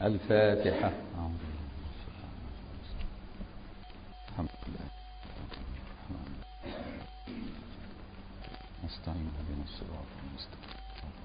الفاتحة الحمد لله نستعين بنا الصراط المستقيم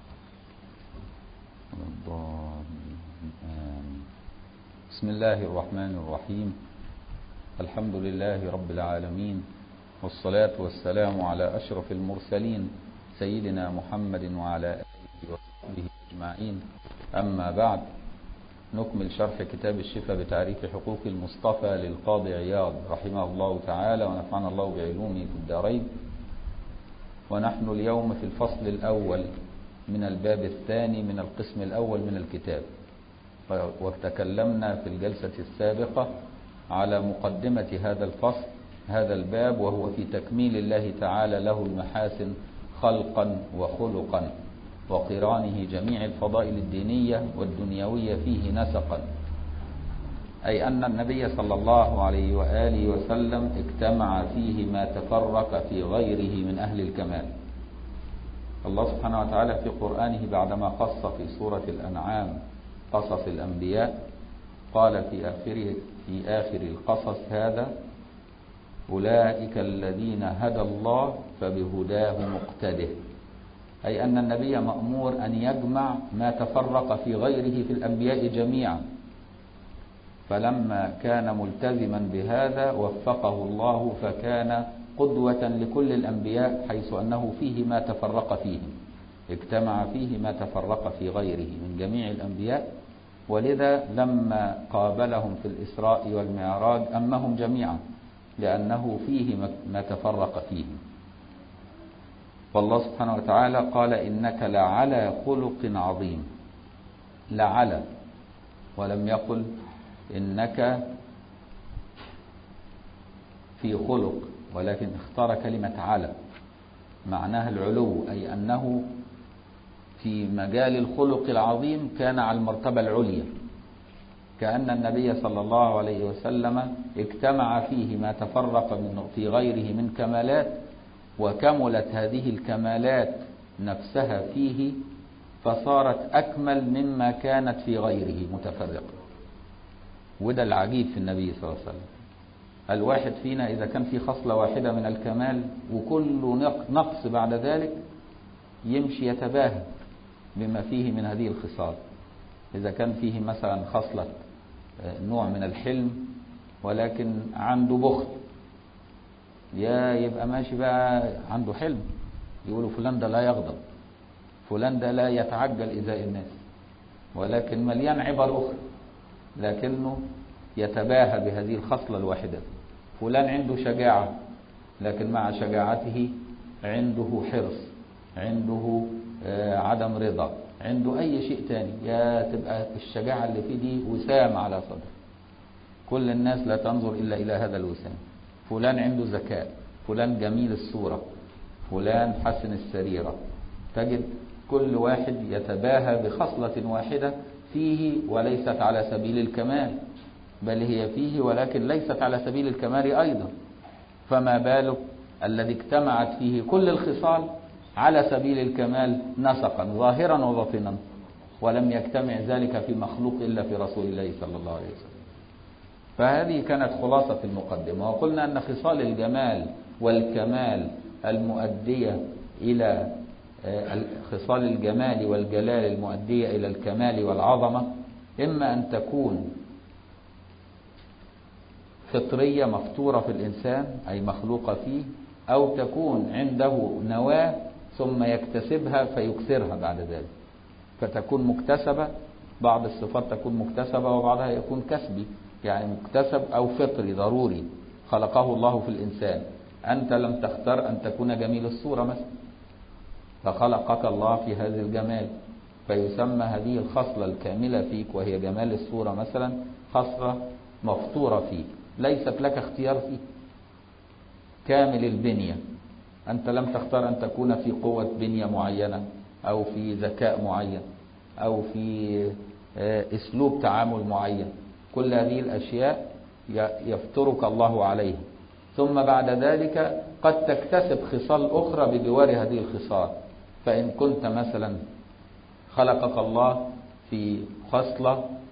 بسم الله الرحمن الرحيم الحمد لله رب العالمين والصلاة والسلام على أشرف المرسلين سيدنا محمد وعلى آله وصحبه أجمعين أما بعد نكمل شرح كتاب الشفاء بتعريف حقوق المصطفى للقاضي عياض رحمه الله تعالى ونفعنا الله بعلومه في الدارين ونحن اليوم في الفصل الأول من الباب الثاني من القسم الأول من الكتاب وتكلمنا في الجلسة السابقة على مقدمة هذا الفصل هذا الباب وهو في تكميل الله تعالى له المحاسن خلقا وخلقا وقرانه جميع الفضائل الدينية والدنيوية فيه نسقا أي أن النبي صلى الله عليه وآله وسلم اجتمع فيه ما تفرق في غيره من أهل الكمال الله سبحانه وتعالى في قرآنه بعدما قص في سورة الأنعام قصص الأنبياء قال في آخره في آخر القصص هذا أولئك الذين هدى الله فبهداه مقتده أي أن النبي مأمور أن يجمع ما تفرق في غيره في الأنبياء جميعا فلما كان ملتزما بهذا وفقه الله فكان قدوة لكل الأنبياء حيث أنه فيه ما تفرق فيه اجتمع فيه ما تفرق في غيره من جميع الأنبياء ولذا لما قابلهم في الإسراء والمعراج أمهم جميعا لأنه فيه ما تفرق فيه والله سبحانه وتعالى قال إنك لعلى خلق عظيم لعلى ولم يقل إنك في خلق ولكن اختار كلمة على معناها العلو أي أنه في مجال الخلق العظيم كان على المرتبة العليا كأن النبي صلى الله عليه وسلم اجتمع فيه ما تفرق من في غيره من كمالات وكملت هذه الكمالات نفسها فيه فصارت أكمل مما كانت في غيره متفرقة وده العجيب في النبي صلى الله عليه وسلم الواحد فينا إذا كان في خصلة واحدة من الكمال وكل نقص بعد ذلك يمشي يتباهى بما فيه من هذه الخصال إذا كان فيه مثلا خصلة نوع من الحلم ولكن عنده بخل يا يبقى ماشي بقى عنده حلم يقولوا فلان ده لا يغضب فلان ده لا يتعجل إزاء الناس ولكن مليان عبر أخرى لكنه يتباهى بهذه الخصلة الواحدة فلان عنده شجاعة لكن مع شجاعته عنده حرص عنده عدم رضا عنده أي شيء تاني يا تبقى الشجاعة اللي فيه دي وسام على صدره كل الناس لا تنظر إلا إلى هذا الوسام فلان عنده ذكاء فلان جميل الصورة فلان حسن السريرة تجد كل واحد يتباهى بخصلة واحدة فيه وليست على سبيل الكمال بل هي فيه ولكن ليست على سبيل الكمال أيضا فما بالك الذي اجتمعت فيه كل الخصال على سبيل الكمال نسقا ظاهرا وباطنا ولم يجتمع ذلك في مخلوق إلا في رسول الله صلى الله عليه وسلم فهذه كانت خلاصة المقدمة وقلنا أن خصال الجمال والكمال المؤدية إلى خصال الجمال والجلال المؤدية إلى الكمال والعظمة إما أن تكون فطرية مفطورة في الإنسان أي مخلوقة فيه أو تكون عنده نواة ثم يكتسبها فيكثرها بعد ذلك فتكون مكتسبة بعض الصفات تكون مكتسبة وبعضها يكون كسبي يعني مكتسب أو فطري ضروري خلقه الله في الإنسان أنت لم تختار أن تكون جميل الصورة مثلا فخلقك الله في هذا الجمال فيسمى هذه الخصلة الكاملة فيك وهي جمال الصورة مثلا خصلة مفطورة فيك ليست لك اختيار فيه كامل البنية أنت لم تختار أن تكون في قوة بنية معينة أو في ذكاء معين أو في أسلوب تعامل معين كل هذه الأشياء يفطرك الله عليها ثم بعد ذلك قد تكتسب خصال أخرى بجوار هذه الخصال فإن كنت مثلا خلقك الله في خصلة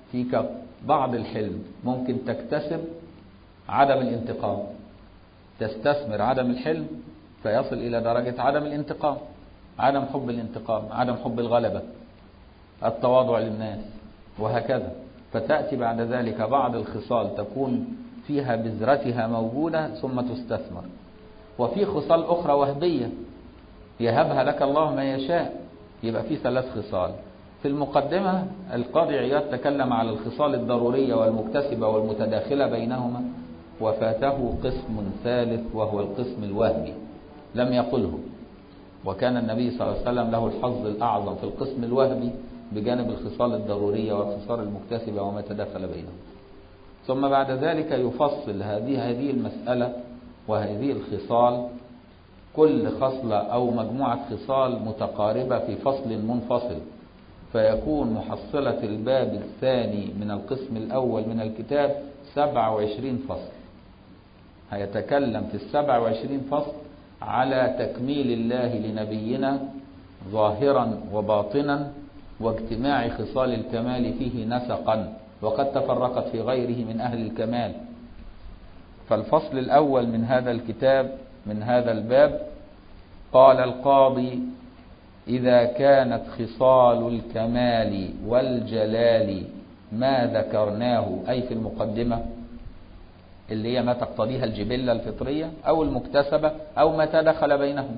فيك بعض الحلم ممكن تكتسب عدم الانتقام تستثمر عدم الحلم فيصل إلى درجة عدم الانتقام عدم حب الانتقام عدم حب الغلبة التواضع للناس وهكذا فتأتي بعد ذلك بعض الخصال تكون فيها بذرتها موجودة ثم تستثمر وفي خصال أخرى وهبية يهبها لك الله ما يشاء يبقى في ثلاث خصال في المقدمة القاضي عياض تكلم على الخصال الضرورية والمكتسبة والمتداخلة بينهما وفاته قسم ثالث وهو القسم الوهبي لم يقله وكان النبي صلى الله عليه وسلم له الحظ الأعظم في القسم الوهبي بجانب الخصال الضرورية والخصال المكتسبة وما تداخل بينهم ثم بعد ذلك يفصل هذه هذه المسألة وهذه الخصال كل خصلة أو مجموعة خصال متقاربة في فصل منفصل فيكون محصلة الباب الثاني من القسم الأول من الكتاب 27 فصل هيتكلم في السبع وعشرين فصل على تكميل الله لنبينا ظاهرا وباطنا واجتماع خصال الكمال فيه نسقا وقد تفرقت في غيره من أهل الكمال فالفصل الأول من هذا الكتاب من هذا الباب قال القاضي إذا كانت خصال الكمال والجلال ما ذكرناه أي في المقدمة اللي هي ما تقتضيها الجبلة الفطرية أو المكتسبة أو ما تدخل بينهم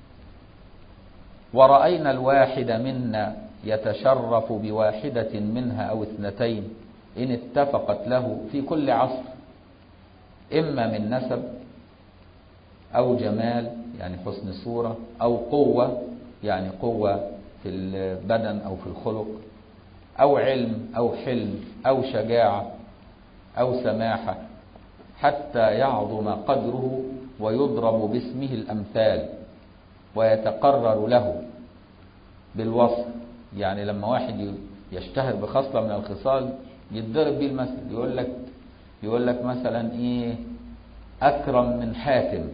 ورأينا الواحد منا يتشرف بواحدة منها أو اثنتين إن اتفقت له في كل عصر إما من نسب أو جمال يعني حسن صورة أو قوة يعني قوة في البدن أو في الخلق أو علم أو حلم أو شجاعة أو سماحة حتى يعظم قدره ويضرب باسمه الأمثال ويتقرر له بالوصف يعني لما واحد يشتهر بخصلة من الخصال يتضرب بيه المثل يقول لك يقول لك مثلا ايه اكرم من حاتم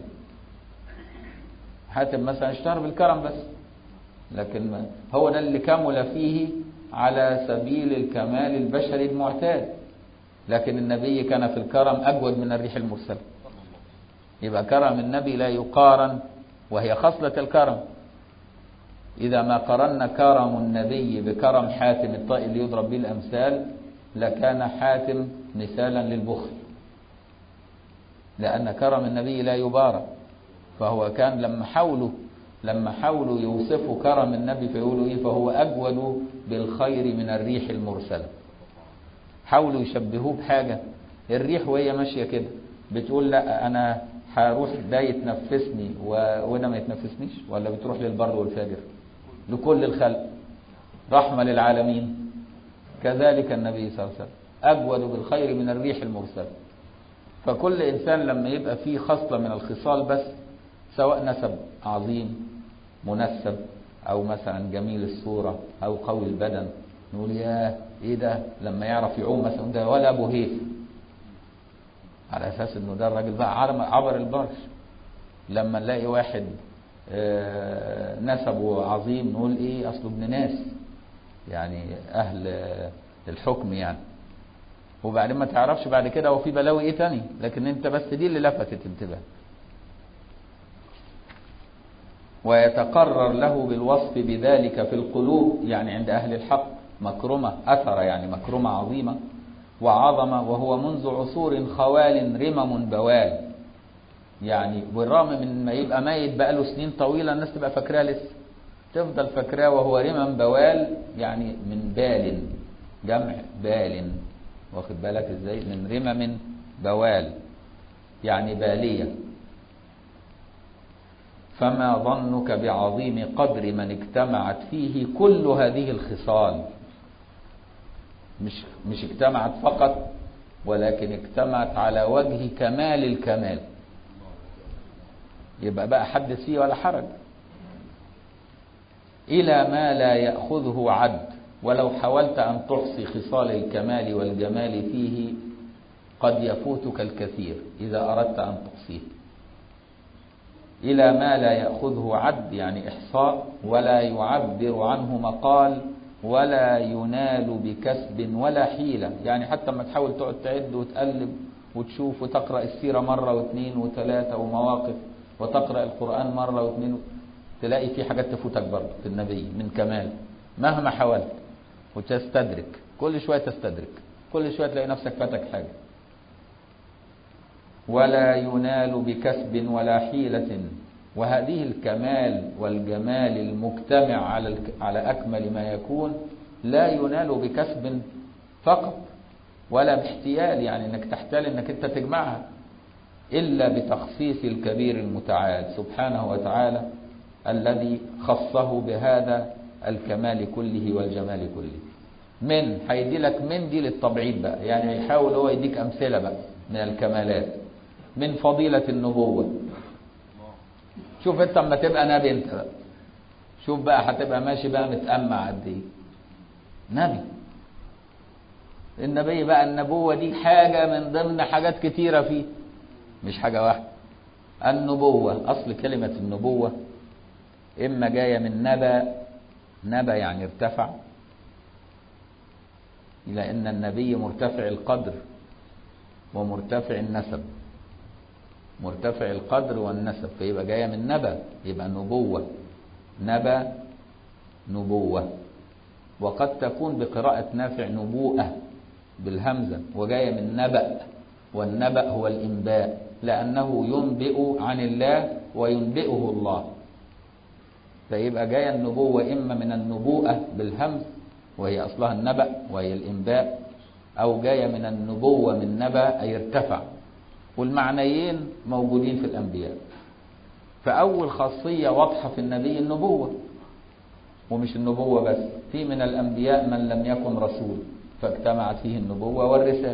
حاتم مثلا اشتهر بالكرم بس لكن هو ده اللي كمل فيه على سبيل الكمال البشري المعتاد لكن النبي كان في الكرم أجود من الريح المرسلة يبقى كرم النبي لا يقارن وهي خصلة الكرم إذا ما قرن كرم النبي بكرم حاتم الطائي اللي يضرب به الأمثال لكان حاتم مثالا للبخل لأن كرم النبي لا يبارى فهو كان لما حاولوا لما حاولوا يوصفوا كرم النبي فيقولوا إيه فهو أجود بالخير من الريح المرسلة حاولوا يشبهوه بحاجة الريح وهي ماشية كده بتقول لا أنا هروح ده يتنفسني وده ما يتنفسنيش ولا بتروح للبر والفاجر لكل الخلق رحمة للعالمين كذلك النبي صلى الله عليه وسلم أجود بالخير من الريح المرسلة فكل إنسان لما يبقى فيه خصلة من الخصال بس سواء نسب عظيم منسب أو مثلا جميل الصورة أو قوي البدن نقول ياه ايه ده لما يعرف يعوم مثلا ده ولا ابو هيف على اساس انه ده الراجل بقى عبر البرش لما نلاقي واحد نسبه عظيم نقول ايه اصله ابن ناس يعني اهل الحكم يعني وبعدين ما تعرفش بعد كده هو في بلاوي ايه تاني لكن انت بس دي اللي لفتت انتباه ويتقرر له بالوصف بذلك في القلوب يعني عند اهل الحق مكرمة أثر يعني مكرمة عظيمة وعظمة وهو منذ عصور خوال رمم بوال يعني بالرغم من ما يبقى ميت بقاله سنين طويلة الناس تبقى فاكراه لسه تفضل فاكراه وهو رمم بوال يعني من بال جمع بال واخد بالك ازاي من رمم بوال يعني بالية فما ظنك بعظيم قدر من اجتمعت فيه كل هذه الخصال مش مش اجتمعت فقط ولكن اجتمعت على وجه كمال الكمال يبقى بقى حدث فيه ولا حرج إلى ما لا يأخذه عد ولو حاولت أن تحصي خصال الكمال والجمال فيه قد يفوتك الكثير إذا أردت أن تحصيه إلى ما لا يأخذه عد يعني إحصاء ولا يعبر عنه مقال ولا ينال بكسب ولا حيلة يعني حتى ما تحاول تقعد تعد وتقلب وتشوف وتقرأ السيرة مرة واثنين وثلاثة ومواقف وتقرأ القرآن مرة واثنين تلاقي في حاجات تفوتك برضه في النبي من كمال مهما حاولت وتستدرك كل شوية تستدرك كل شوية تلاقي نفسك فاتك حاجة ولا ينال بكسب ولا حيلة وهذه الكمال والجمال المجتمع على على أكمل ما يكون لا ينال بكسب فقط ولا باحتيال يعني انك تحتال انك انت تجمعها إلا بتخصيص الكبير المتعال سبحانه وتعالى الذي خصه بهذا الكمال كله والجمال كله من هيدي لك من دي للتبعيد بقى يعني يحاول هو يديك أمثلة بقى من الكمالات من فضيلة النبوة شوف انت اما تبقى نبي انت بقى شوف بقى هتبقى ماشي بقى متأمع قد ايه نبي النبي بقى النبوة دي حاجة من ضمن حاجات كتيرة فيه مش حاجة واحدة النبوة أصل كلمة النبوة إما جاية من نبا نبا يعني ارتفع إلى أن النبي مرتفع القدر ومرتفع النسب مرتفع القدر والنسب فيبقى جاية من نبا يبقى نبوة نبا نبوة وقد تكون بقراءة نافع نبوءة بالهمزة وجاية من نبأ والنبأ هو الإنباء لأنه ينبئ عن الله وينبئه الله فيبقى جاية النبوة إما من النبوءة بالهمز وهي أصلها النبأ وهي الإنباء أو جاية من النبوة من نبأ أي ارتفع والمعنيين موجودين في الأنبياء فأول خاصية واضحة في النبي النبوة ومش النبوة بس في من الأنبياء من لم يكن رسول فاجتمعت فيه النبوة والرسالة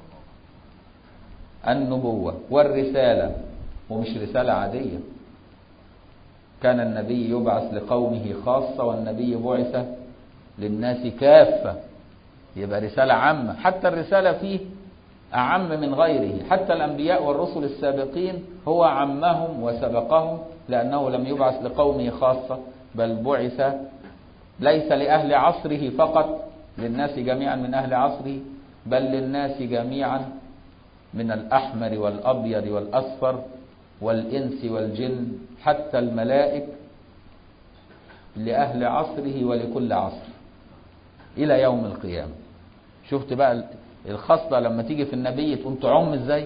النبوة والرسالة ومش رسالة عادية كان النبي يبعث لقومه خاصة والنبي بعث للناس كافة يبقى رسالة عامة حتى الرسالة فيه أعم من غيره حتى الأنبياء والرسل السابقين هو عمهم وسبقهم لأنه لم يبعث لقومه خاصة بل بعث ليس لأهل عصره فقط للناس جميعا من أهل عصره بل للناس جميعا من الأحمر والأبيض والأصفر والإنس والجن حتى الملائك لأهل عصره ولكل عصر إلى يوم القيامة شفت بقى الخصلة لما تيجي في النبي تقوم تعم ازاي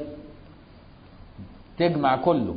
تجمع كله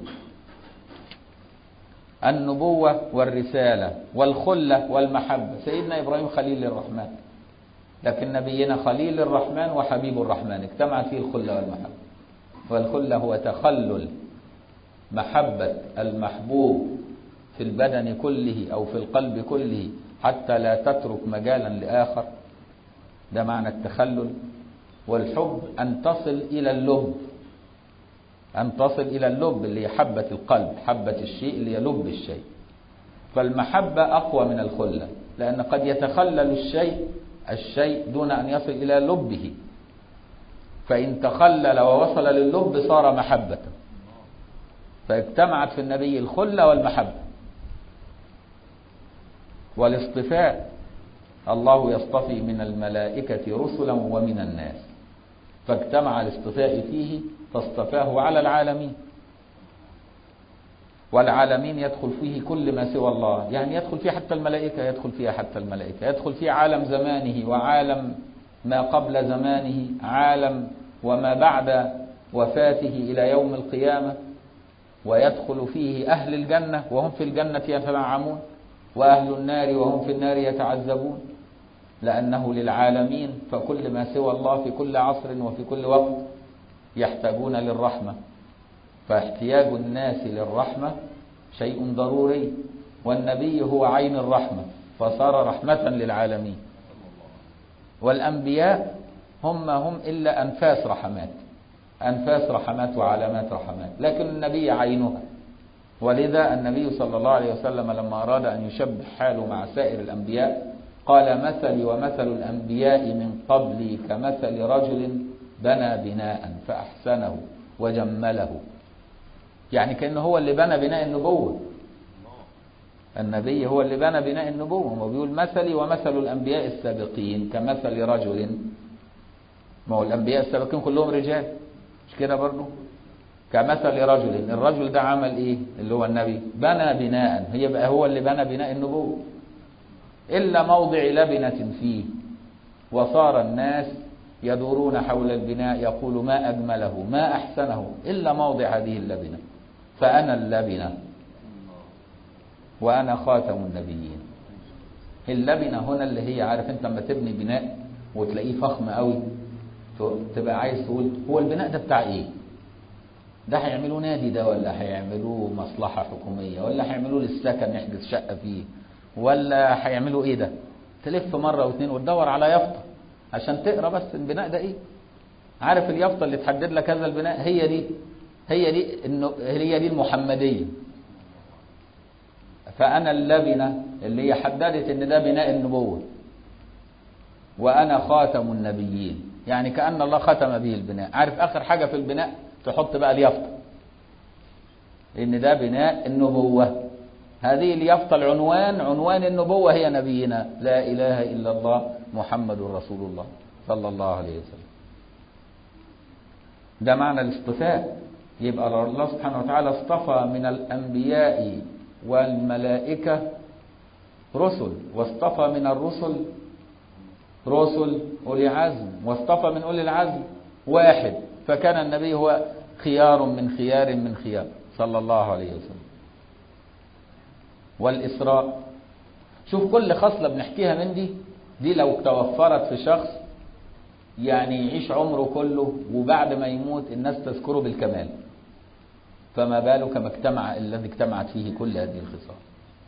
النبوة والرسالة والخلة والمحبة سيدنا إبراهيم خليل الرحمن لكن نبينا خليل الرحمن وحبيب الرحمن اجتمعت فيه الخلة والمحبة والخلة هو تخلل محبة المحبوب في البدن كله أو في القلب كله حتى لا تترك مجالا لآخر ده معنى التخلل والحب أن تصل إلى اللب أن تصل إلى اللب اللي هي حبة القلب حبة الشيء اللي هي لب الشيء فالمحبة أقوى من الخلة لأن قد يتخلل الشيء الشيء دون أن يصل إلى لبه فإن تخلل ووصل للب صار محبة فاجتمعت في النبي الخلة والمحبة والاصطفاء الله يصطفي من الملائكة رسلا ومن الناس فاجتمع الاصطفاء فيه فاصطفاه على العالمين والعالمين يدخل فيه كل ما سوى الله يعني يدخل فيه حتى الملائكة يدخل فيها حتى الملائكة يدخل فيه عالم زمانه وعالم ما قبل زمانه عالم وما بعد وفاته إلى يوم القيامة ويدخل فيه أهل الجنة وهم في الجنة يتنعمون وأهل النار وهم في النار يتعذبون لأنه للعالمين فكل ما سوى الله في كل عصر وفي كل وقت يحتاجون للرحمة فاحتياج الناس للرحمة شيء ضروري والنبي هو عين الرحمة فصار رحمة للعالمين والأنبياء هم هم إلا أنفاس رحمات أنفاس رحمات وعلامات رحمات لكن النبي عينها ولذا النبي صلى الله عليه وسلم لما أراد أن يشبه حاله مع سائر الأنبياء قال مثلي ومثل الأنبياء من قبلي كمثل رجل بنى بناء فأحسنه وجمله يعني كأنه هو اللي بنى بناء النبوة النبي هو اللي بنى بناء النبوة هو بيقول مثلي ومثل الأنبياء السابقين كمثل رجل ما هو الأنبياء السابقين كلهم رجال مش كده برضه كمثل رجل الرجل ده عمل ايه اللي هو النبي بنى بناء هي بقى هو اللي بنى بناء النبوة إلا موضع لبنة فيه وصار الناس يدورون حول البناء يقول ما أجمله ما أحسنه إلا موضع هذه اللبنة فأنا اللبنة وأنا خاتم النبيين اللبنة هنا اللي هي عارف انت لما تبني بناء وتلاقيه فخم قوي تبقى عايز تقول هو البناء ده بتاع ايه ده هيعملوه نادي ده ولا هيعملوه مصلحة حكومية ولا هيعملوه للسكن يحجز شقة فيه ولا هيعملوا ايه ده تلف مرة واثنين وتدور على يافطة عشان تقرا بس البناء ده ايه عارف اليافطة اللي تحدد لك هذا البناء هي دي هي دي انه هي دي المحمدية فأنا اللبنة اللي هي حددت ان ده بناء النبوة وأنا خاتم النبيين يعني كأن الله ختم به البناء عارف آخر حاجة في البناء تحط بقى اليافطة ان ده بناء النبوة هذه اليافطة العنوان عنوان النبوة هي نبينا لا إله إلا الله محمد رسول الله صلى الله عليه وسلم ده معنى الاصطفاء يبقى الله سبحانه وتعالى اصطفى من الأنبياء والملائكة رسل واصطفى من الرسل رسل أولي عزم واصطفى من أولي العزم واحد فكان النبي هو خيار من خيار من خيار صلى الله عليه وسلم والإسراء شوف كل خصلة بنحكيها من دي دي لو توفرت في شخص يعني يعيش عمره كله وبعد ما يموت الناس تذكره بالكمال فما بالك ما اجتمع الذي اجتمعت فيه كل هذه الخصال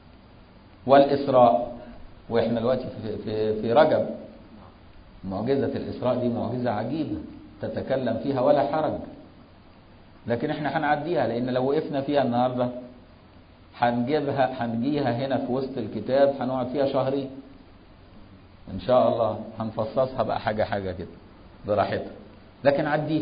والإسراء واحنا دلوقتي في, في, في رجب معجزة الإسراء دي معجزة عجيبة تتكلم فيها ولا حرج لكن احنا هنعديها لأن لو وقفنا فيها النهاردة هنجيبها هنجيها هنا في وسط الكتاب هنقعد فيها شهرين ان شاء الله هنفصصها بقى حاجه حاجه كده براحتها لكن عديها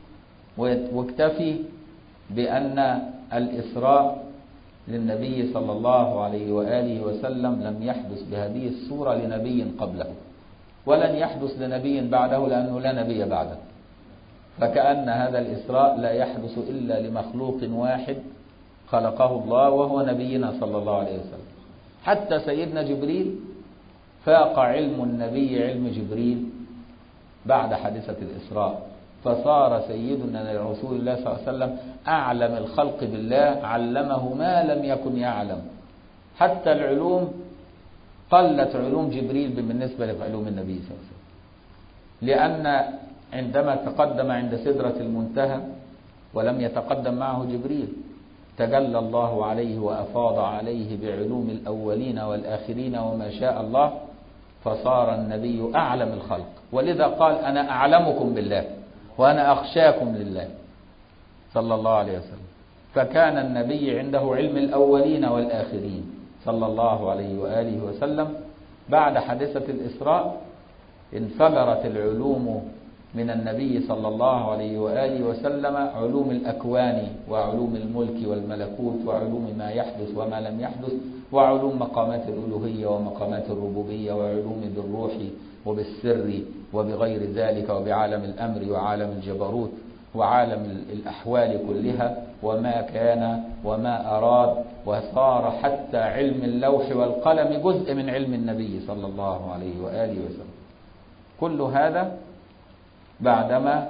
واكتفي بان الاسراء للنبي صلى الله عليه واله وسلم لم يحدث بهذه الصوره لنبي قبله ولن يحدث لنبي بعده لانه لا نبي بعده فكأن هذا الإسراء لا يحدث إلا لمخلوق واحد خلقه الله وهو نبينا صلى الله عليه وسلم حتى سيدنا جبريل فاق علم النبي علم جبريل بعد حادثة الإسراء فصار سيدنا رسول الله صلى الله عليه وسلم أعلم الخلق بالله علمه ما لم يكن يعلم حتى العلوم قلت علوم جبريل بالنسبة لعلوم النبي صلى الله عليه وسلم لأن عندما تقدم عند سدرة المنتهى ولم يتقدم معه جبريل تجلى الله عليه وأفاض عليه بعلوم الأولين والآخرين وما شاء الله فصار النبي أعلم الخلق ولذا قال أنا أعلمكم بالله وأنا أخشاكم لله صلى الله عليه وسلم فكان النبي عنده علم الأولين والآخرين صلى الله عليه وآله وسلم بعد حادثة الإسراء انفجرت العلوم من النبي صلى الله عليه وآله وسلم علوم الأكوان وعلوم الملك والملكوت وعلوم ما يحدث وما لم يحدث وعلوم مقامات الألوهية ومقامات الربوبية وعلوم بالروح وبالسر وبغير ذلك وبعالم الأمر وعالم الجبروت وعالم الأحوال كلها وما كان وما أراد وصار حتى علم اللوح والقلم جزء من علم النبي صلى الله عليه وآله وسلم كل هذا بعدما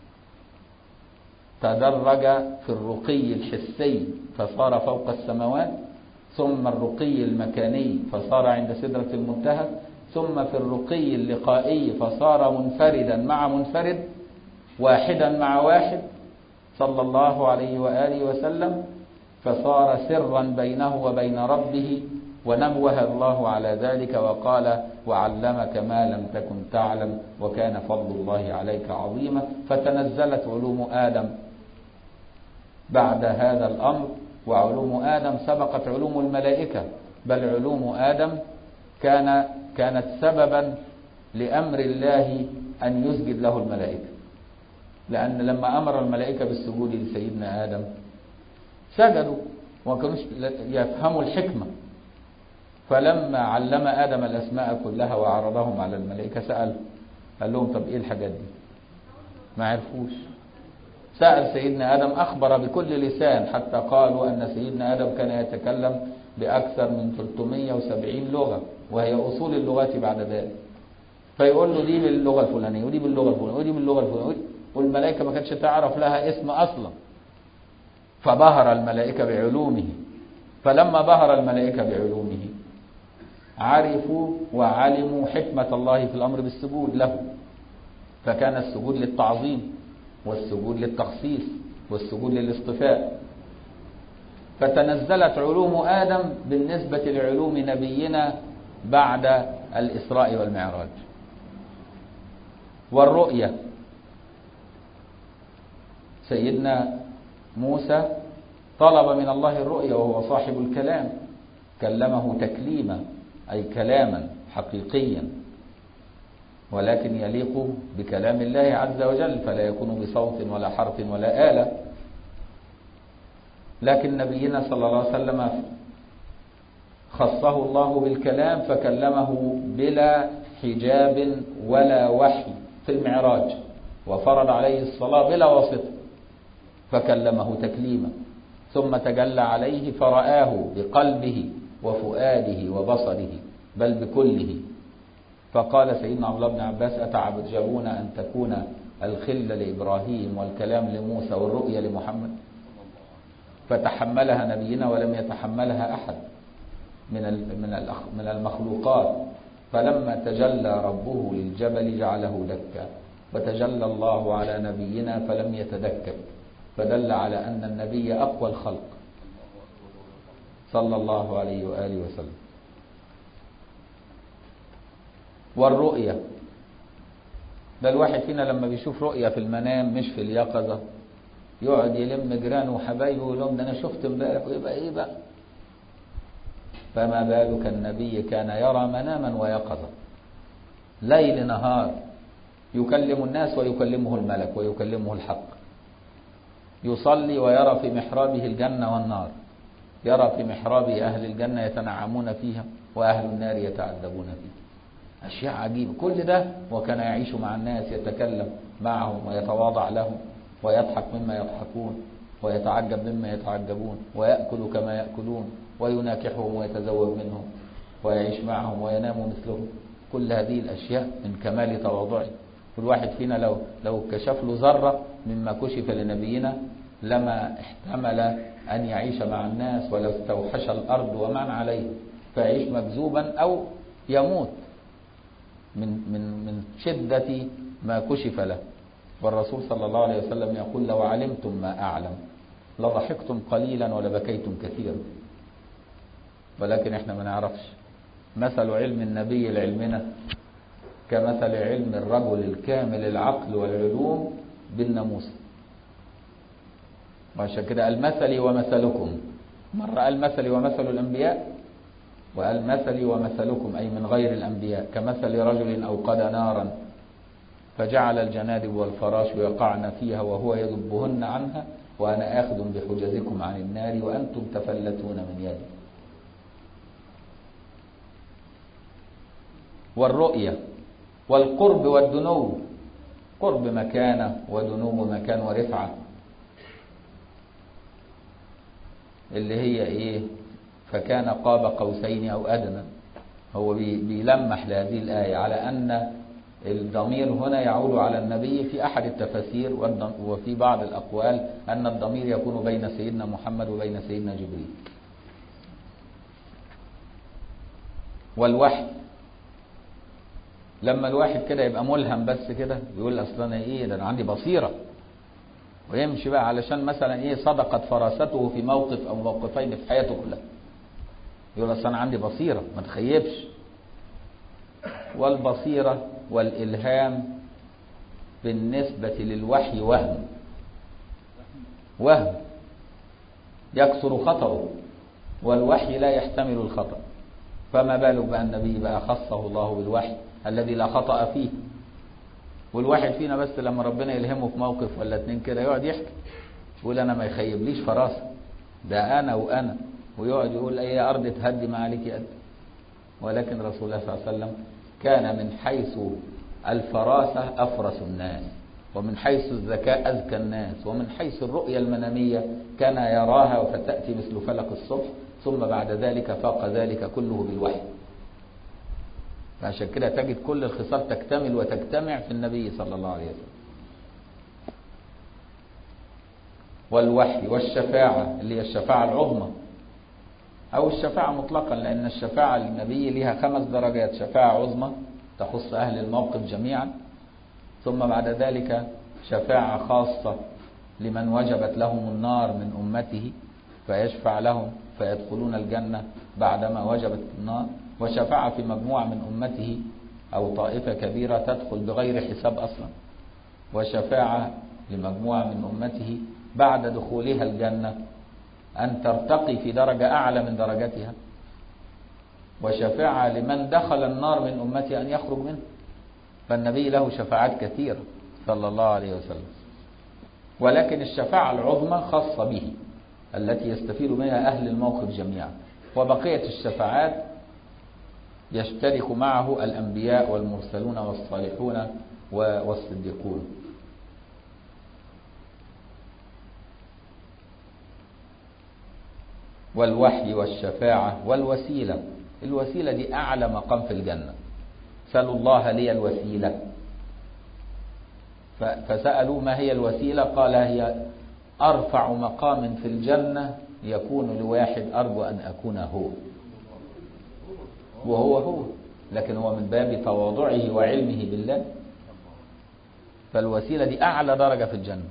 تدرج في الرقي الحسي فصار فوق السماوات ثم الرقي المكاني فصار عند سدرة المنتهى ثم في الرقي اللقائي فصار منفردا مع منفرد واحدا مع واحد صلى الله عليه وآله وسلم فصار سرا بينه وبين ربه ونبه الله على ذلك وقال وعلمك ما لم تكن تعلم وكان فضل الله عليك عظيما فتنزلت علوم آدم بعد هذا الأمر وعلوم آدم سبقت علوم الملائكة بل علوم آدم كان كانت سببا لأمر الله أن يسجد له الملائكة لأن لما أمر الملائكة بالسجود لسيدنا آدم سجدوا وما كانوش يفهموا الحكمة فلما علم آدم الأسماء كلها وعرضهم على الملائكة سأل قال لهم طب إيه الحاجات دي ما عرفوش سأل سيدنا آدم أخبر بكل لسان حتى قالوا أن سيدنا آدم كان يتكلم بأكثر من 370 لغة وهي أصول اللغات بعد ذلك فيقول له دي باللغة الفلانية ودي باللغة الفلانية ودي باللغة الفلانية والملائكة ما كانتش تعرف لها اسم أصلا فبهر الملائكة بعلومه فلما بهر الملائكة بعلومه عرفوا وعلموا حكمة الله في الأمر بالسجود له فكان السجود للتعظيم والسجود للتخصيص والسجود للاصطفاء فتنزلت علوم آدم بالنسبة لعلوم نبينا بعد الإسراء والمعراج والرؤية سيدنا موسى طلب من الله الرؤيا وهو صاحب الكلام كلمه تكليما أي كلاما حقيقيا ولكن يليق بكلام الله عز وجل فلا يكون بصوت ولا حرف ولا آلة لكن نبينا صلى الله عليه وسلم خصه الله بالكلام فكلمه بلا حجاب ولا وحي في المعراج وفرض عليه الصلاة بلا واسطة فكلمه تكليما ثم تجلى عليه فرآه بقلبه وفؤاده وبصره بل بكله فقال سيدنا عبد الله بن عباس أتعجبون أن تكون الخل لإبراهيم والكلام لموسى والرؤيا لمحمد فتحملها نبينا ولم يتحملها أحد من من من المخلوقات فلما تجلى ربه للجبل جعله دكا وتجلى الله على نبينا فلم يتدكك فدل على أن النبي أقوى الخلق صلى الله عليه وآله وسلم والرؤية ده الواحد فينا لما بيشوف رؤية في المنام مش في اليقظة يقعد يلم جيرانه وحبايبه ويقول لهم ده انا شفت امبارح ويبقى ايه بقى فما بالك النبي كان يرى مناما ويقظة ليل نهار يكلم الناس ويكلمه الملك ويكلمه الحق يصلي ويرى في محرابه الجنة والنار يرى في محرابه أهل الجنة يتنعمون فيها وأهل النار يتعذبون فيها أشياء عجيبة كل ده وكان يعيش مع الناس يتكلم معهم ويتواضع لهم ويضحك مما يضحكون ويتعجب مما يتعجبون ويأكل كما يأكلون ويناكحهم ويتزوج منهم ويعيش معهم وينام مثلهم كل هذه الأشياء من كمال تواضعه كل واحد فينا لو لو كشف له ذرة مما كشف لنبينا لما احتمل أن يعيش مع الناس ولو استوحش الأرض ومن عليه فيعيش مكذوبا أو يموت من من من شدة ما كشف له والرسول صلى الله عليه وسلم يقول لو علمتم ما أعلم لضحكتم قليلا ولبكيتم كثيرا ولكن احنا ما نعرفش مثل علم النبي لعلمنا كمثل علم الرجل الكامل العقل والعلوم بالناموس وعشان كده المثل ومثلكم مرة المثل ومثل الأنبياء والمثل ومثلكم أي من غير الأنبياء كمثل رجل أوقد نارا فجعل الجنادب والفراش يقعن فيها وهو يذبهن عنها وأنا آخذ بحجزكم عن النار وأنتم تفلتون من يدي والرؤية والقرب والدنو قرب مكانة ودنو مكان ورفعة اللي هي ايه فكان قاب قوسين او ادنى هو بيلمح لهذه الآية على أن الضمير هنا يعود على النبي في أحد التفاسير وفي بعض الأقوال أن الضمير يكون بين سيدنا محمد وبين سيدنا جبريل والوحي لما الواحد كده يبقى ملهم بس كده يقول اصل انا ايه ده انا عندي بصيره ويمشي بقى علشان مثلا ايه صدقت فراسته في موقف او موقفين في حياته كلها يقول اصل انا عندي بصيره ما تخيبش والبصيره والالهام بالنسبه للوحي وهم وهم يكثر خطأه والوحي لا يحتمل الخطأ فما بالك بقى النبي بقى خصه الله بالوحي الذي لا خطأ فيه والواحد فينا بس لما ربنا يلهمه في موقف ولا اتنين كده يقعد يحكي يقول انا ما يخيبليش فراسه ده انا وانا ويقعد يقول ايه يا ارض تهدي ما عليك قد ولكن رسول الله صلى الله عليه وسلم كان من حيث الفراسة أفرس الناس ومن حيث الذكاء أذكى الناس ومن حيث الرؤية المنامية كان يراها فتأتي مثل فلق الصبح ثم بعد ذلك فاق ذلك كله بالوحي فعشان كده تجد كل الخصال تكتمل وتجتمع في النبي صلى الله عليه وسلم والوحي والشفاعة اللي هي الشفاعة العظمى أو الشفاعة مطلقا لأن الشفاعة للنبي لها خمس درجات شفاعة عظمى تخص أهل الموقف جميعا ثم بعد ذلك شفاعة خاصة لمن وجبت لهم النار من أمته فيشفع لهم فيدخلون الجنة بعدما وجبت النار وشفاعة في مجموعة من أمته أو طائفة كبيرة تدخل بغير حساب أصلا وشفاعة لمجموعة من أمته بعد دخولها الجنة أن ترتقي في درجة أعلى من درجتها وشفاعة لمن دخل النار من أمته أن يخرج منه فالنبي له شفاعات كثيرة صلى الله عليه وسلم ولكن الشفاعة العظمى خاصة به التي يستفيد منها أهل الموقف جميعا وبقية الشفاعات يشترك معه الأنبياء والمرسلون والصالحون والصديقون والوحي والشفاعة والوسيلة الوسيلة دي أعلى مقام في الجنة سألوا الله لي الوسيلة فسألوا ما هي الوسيلة قال هي أرفع مقام في الجنة يكون لواحد أرجو أن أكون هو وهو هو لكن هو من باب تواضعه وعلمه بالله فالوسيلة دي أعلى درجة في الجنة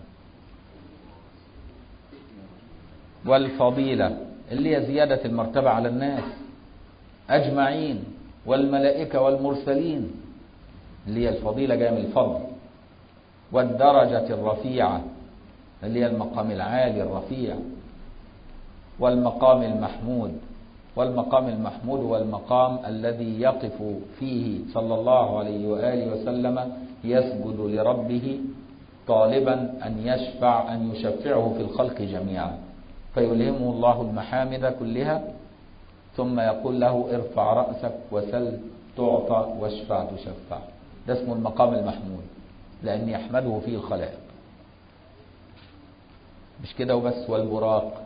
والفضيلة اللي هي زيادة المرتبة على الناس أجمعين والملائكة والمرسلين اللي هي الفضيلة جاية من الفضل والدرجة الرفيعة اللي هي المقام العالي الرفيع والمقام المحمود والمقام المحمود هو المقام الذي يقف فيه صلى الله عليه وآله وسلم يسجد لربه طالبا أن يشفع أن يشفعه في الخلق جميعا فيلهمه الله المحامد كلها ثم يقول له ارفع رأسك وسل تعطى واشفع تشفع ده اسمه المقام المحمود لأن يحمده فيه الخلائق مش كده وبس والبراق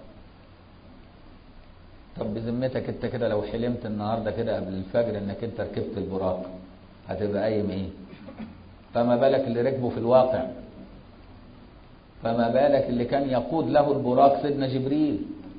طب بذمتك انت كده لو حلمت النهارده كده قبل الفجر انك انت ركبت البراق هتبقى قايم ايه فما بالك اللي ركبه في الواقع فما بالك اللي كان يقود له البراق سيدنا جبريل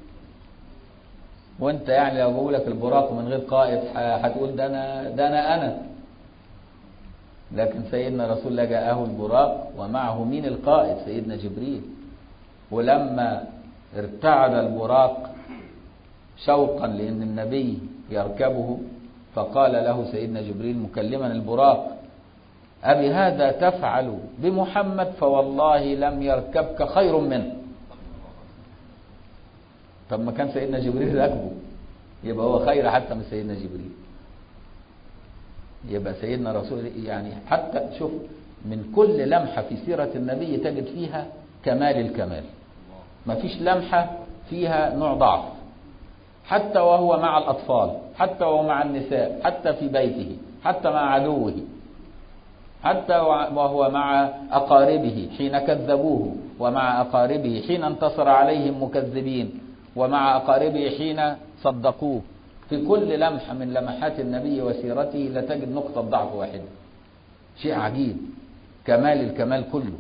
وانت يعني لو جابوا لك البراق من غير قائد هتقول ده انا ده انا انا لكن سيدنا رسول الله جاءه البراق ومعه مين القائد سيدنا جبريل ولما ارتعد البراق شوقا لان النبي يركبه فقال له سيدنا جبريل مكلما البراق أبي هذا تفعل بمحمد فوالله لم يركبك خير منه طب ما كان سيدنا جبريل راكبه يبقى هو خير حتى من سيدنا جبريل يبقى سيدنا رسول يعني حتى شوف من كل لمحة في سيرة النبي تجد فيها كمال الكمال ما فيش لمحة فيها نوع ضعف حتى وهو مع الأطفال حتى وهو مع النساء حتى في بيته حتى مع عدوه حتى وهو مع أقاربه حين كذبوه ومع أقاربه حين انتصر عليهم مكذبين ومع أقاربه حين صدقوه في كل لمحة من لمحات النبي وسيرته لتجد نقطة ضعف واحدة شيء عجيب كمال الكمال كله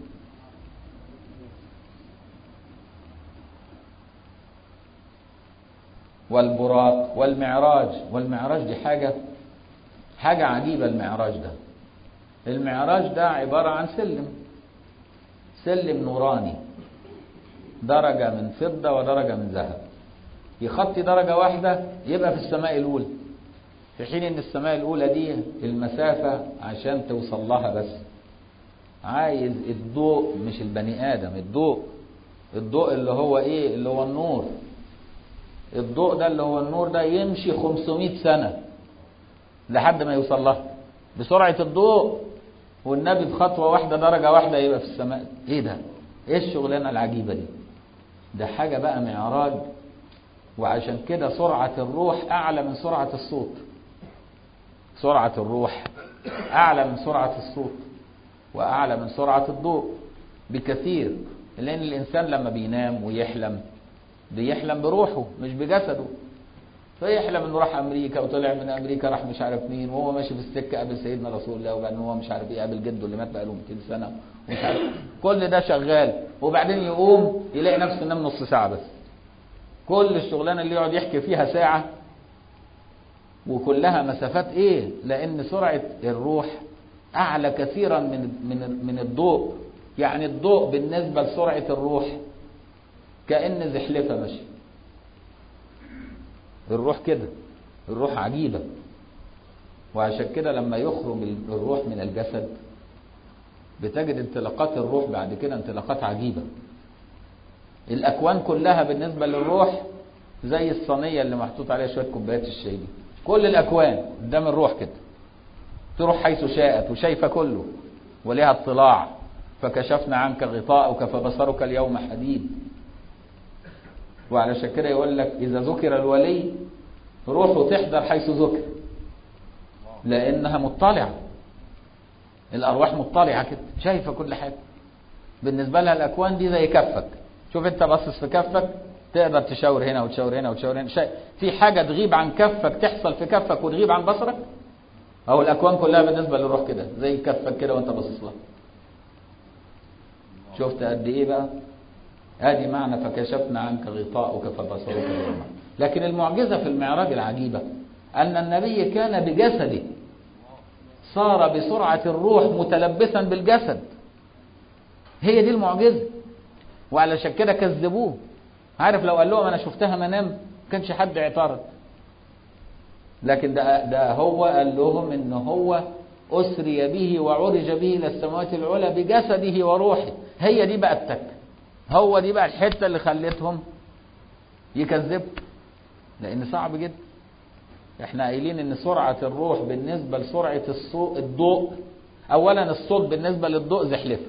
والبراق والمعراج والمعراج دي حاجة حاجة عجيبة المعراج ده المعراج ده عبارة عن سلم سلم نوراني درجة من فضة ودرجة من ذهب يخطي درجة واحدة يبقى في السماء الأولى في حين ان السماء الأولى دي المسافة عشان توصل لها بس عايز الضوء مش البني آدم الضوء الضوء اللي هو ايه اللي هو النور الضوء ده اللي هو النور ده يمشي 500 سنة لحد ما يوصل لها بسرعة الضوء والنبي بخطوة واحدة درجة واحدة يبقى في السماء ايه ده ايه الشغلانة العجيبة دي ده حاجة بقى معراج وعشان كده سرعة الروح أعلى من سرعة الصوت سرعة الروح أعلى من سرعة الصوت وأعلى من سرعة الضوء بكثير لأن الإنسان لما بينام ويحلم بيحلم بروحه مش بجسده فيحلم انه راح امريكا وطلع من امريكا راح مش عارف مين وهو ماشي في السكه قابل سيدنا رسول الله وبعدين هو مش عارف ايه قابل جده اللي مات بقاله 200 سنه ومش عارف كل ده شغال وبعدين يقوم يلاقي نفسه نام نص ساعه بس كل الشغلانه اللي يقعد يحكي فيها ساعه وكلها مسافات ايه لان سرعه الروح اعلى كثيرا من من من الضوء يعني الضوء بالنسبه لسرعه الروح كان زحلفه ماشيه الروح كده الروح عجيبة وعشان كده لما يخرج الروح من الجسد بتجد انطلاقات الروح بعد كده انطلاقات عجيبة الأكوان كلها بالنسبة للروح زي الصينية اللي محطوط عليها شوية كوبايات الشاي دي كل الأكوان قدام الروح كده تروح حيث شاءت وشايفة كله ولها اطلاع فكشفنا عنك غطاءك فبصرك اليوم حديد وعلشان كده يقول لك إذا ذكر الولي روحه تحضر حيث ذكر لأنها مطلعة الأرواح مطلعة كده شايفة كل حاجة بالنسبة لها الأكوان دي زي كفك شوف أنت باصص في كفك تقدر تشاور هنا وتشاور هنا وتشاور هنا شا... في حاجة تغيب عن كفك تحصل في كفك وتغيب عن بصرك أو الأكوان كلها بالنسبة للروح كده زي كفك كده وأنت باصص لها شفت قد إيه بقى ادي معنى فكشفنا عنك غطاءك فبصرك اليوم لكن المعجزة في المعراج العجيبة أن النبي كان بجسده صار بسرعة الروح متلبسا بالجسد هي دي المعجزة وعلشان كده كذبوه عارف لو قال لهم أنا شفتها منام ما كانش حد اعترض لكن ده, ده هو قال لهم إن هو أسري به وعرج به إلى السماوات العلى بجسده وروحه هي دي بقى التك هو دي بقى الحته اللي خلتهم يكذبوا لان صعب جدا احنا قايلين ان سرعه الروح بالنسبه لسرعه الصوت الضوء اولا الصوت بالنسبه للضوء زحلفه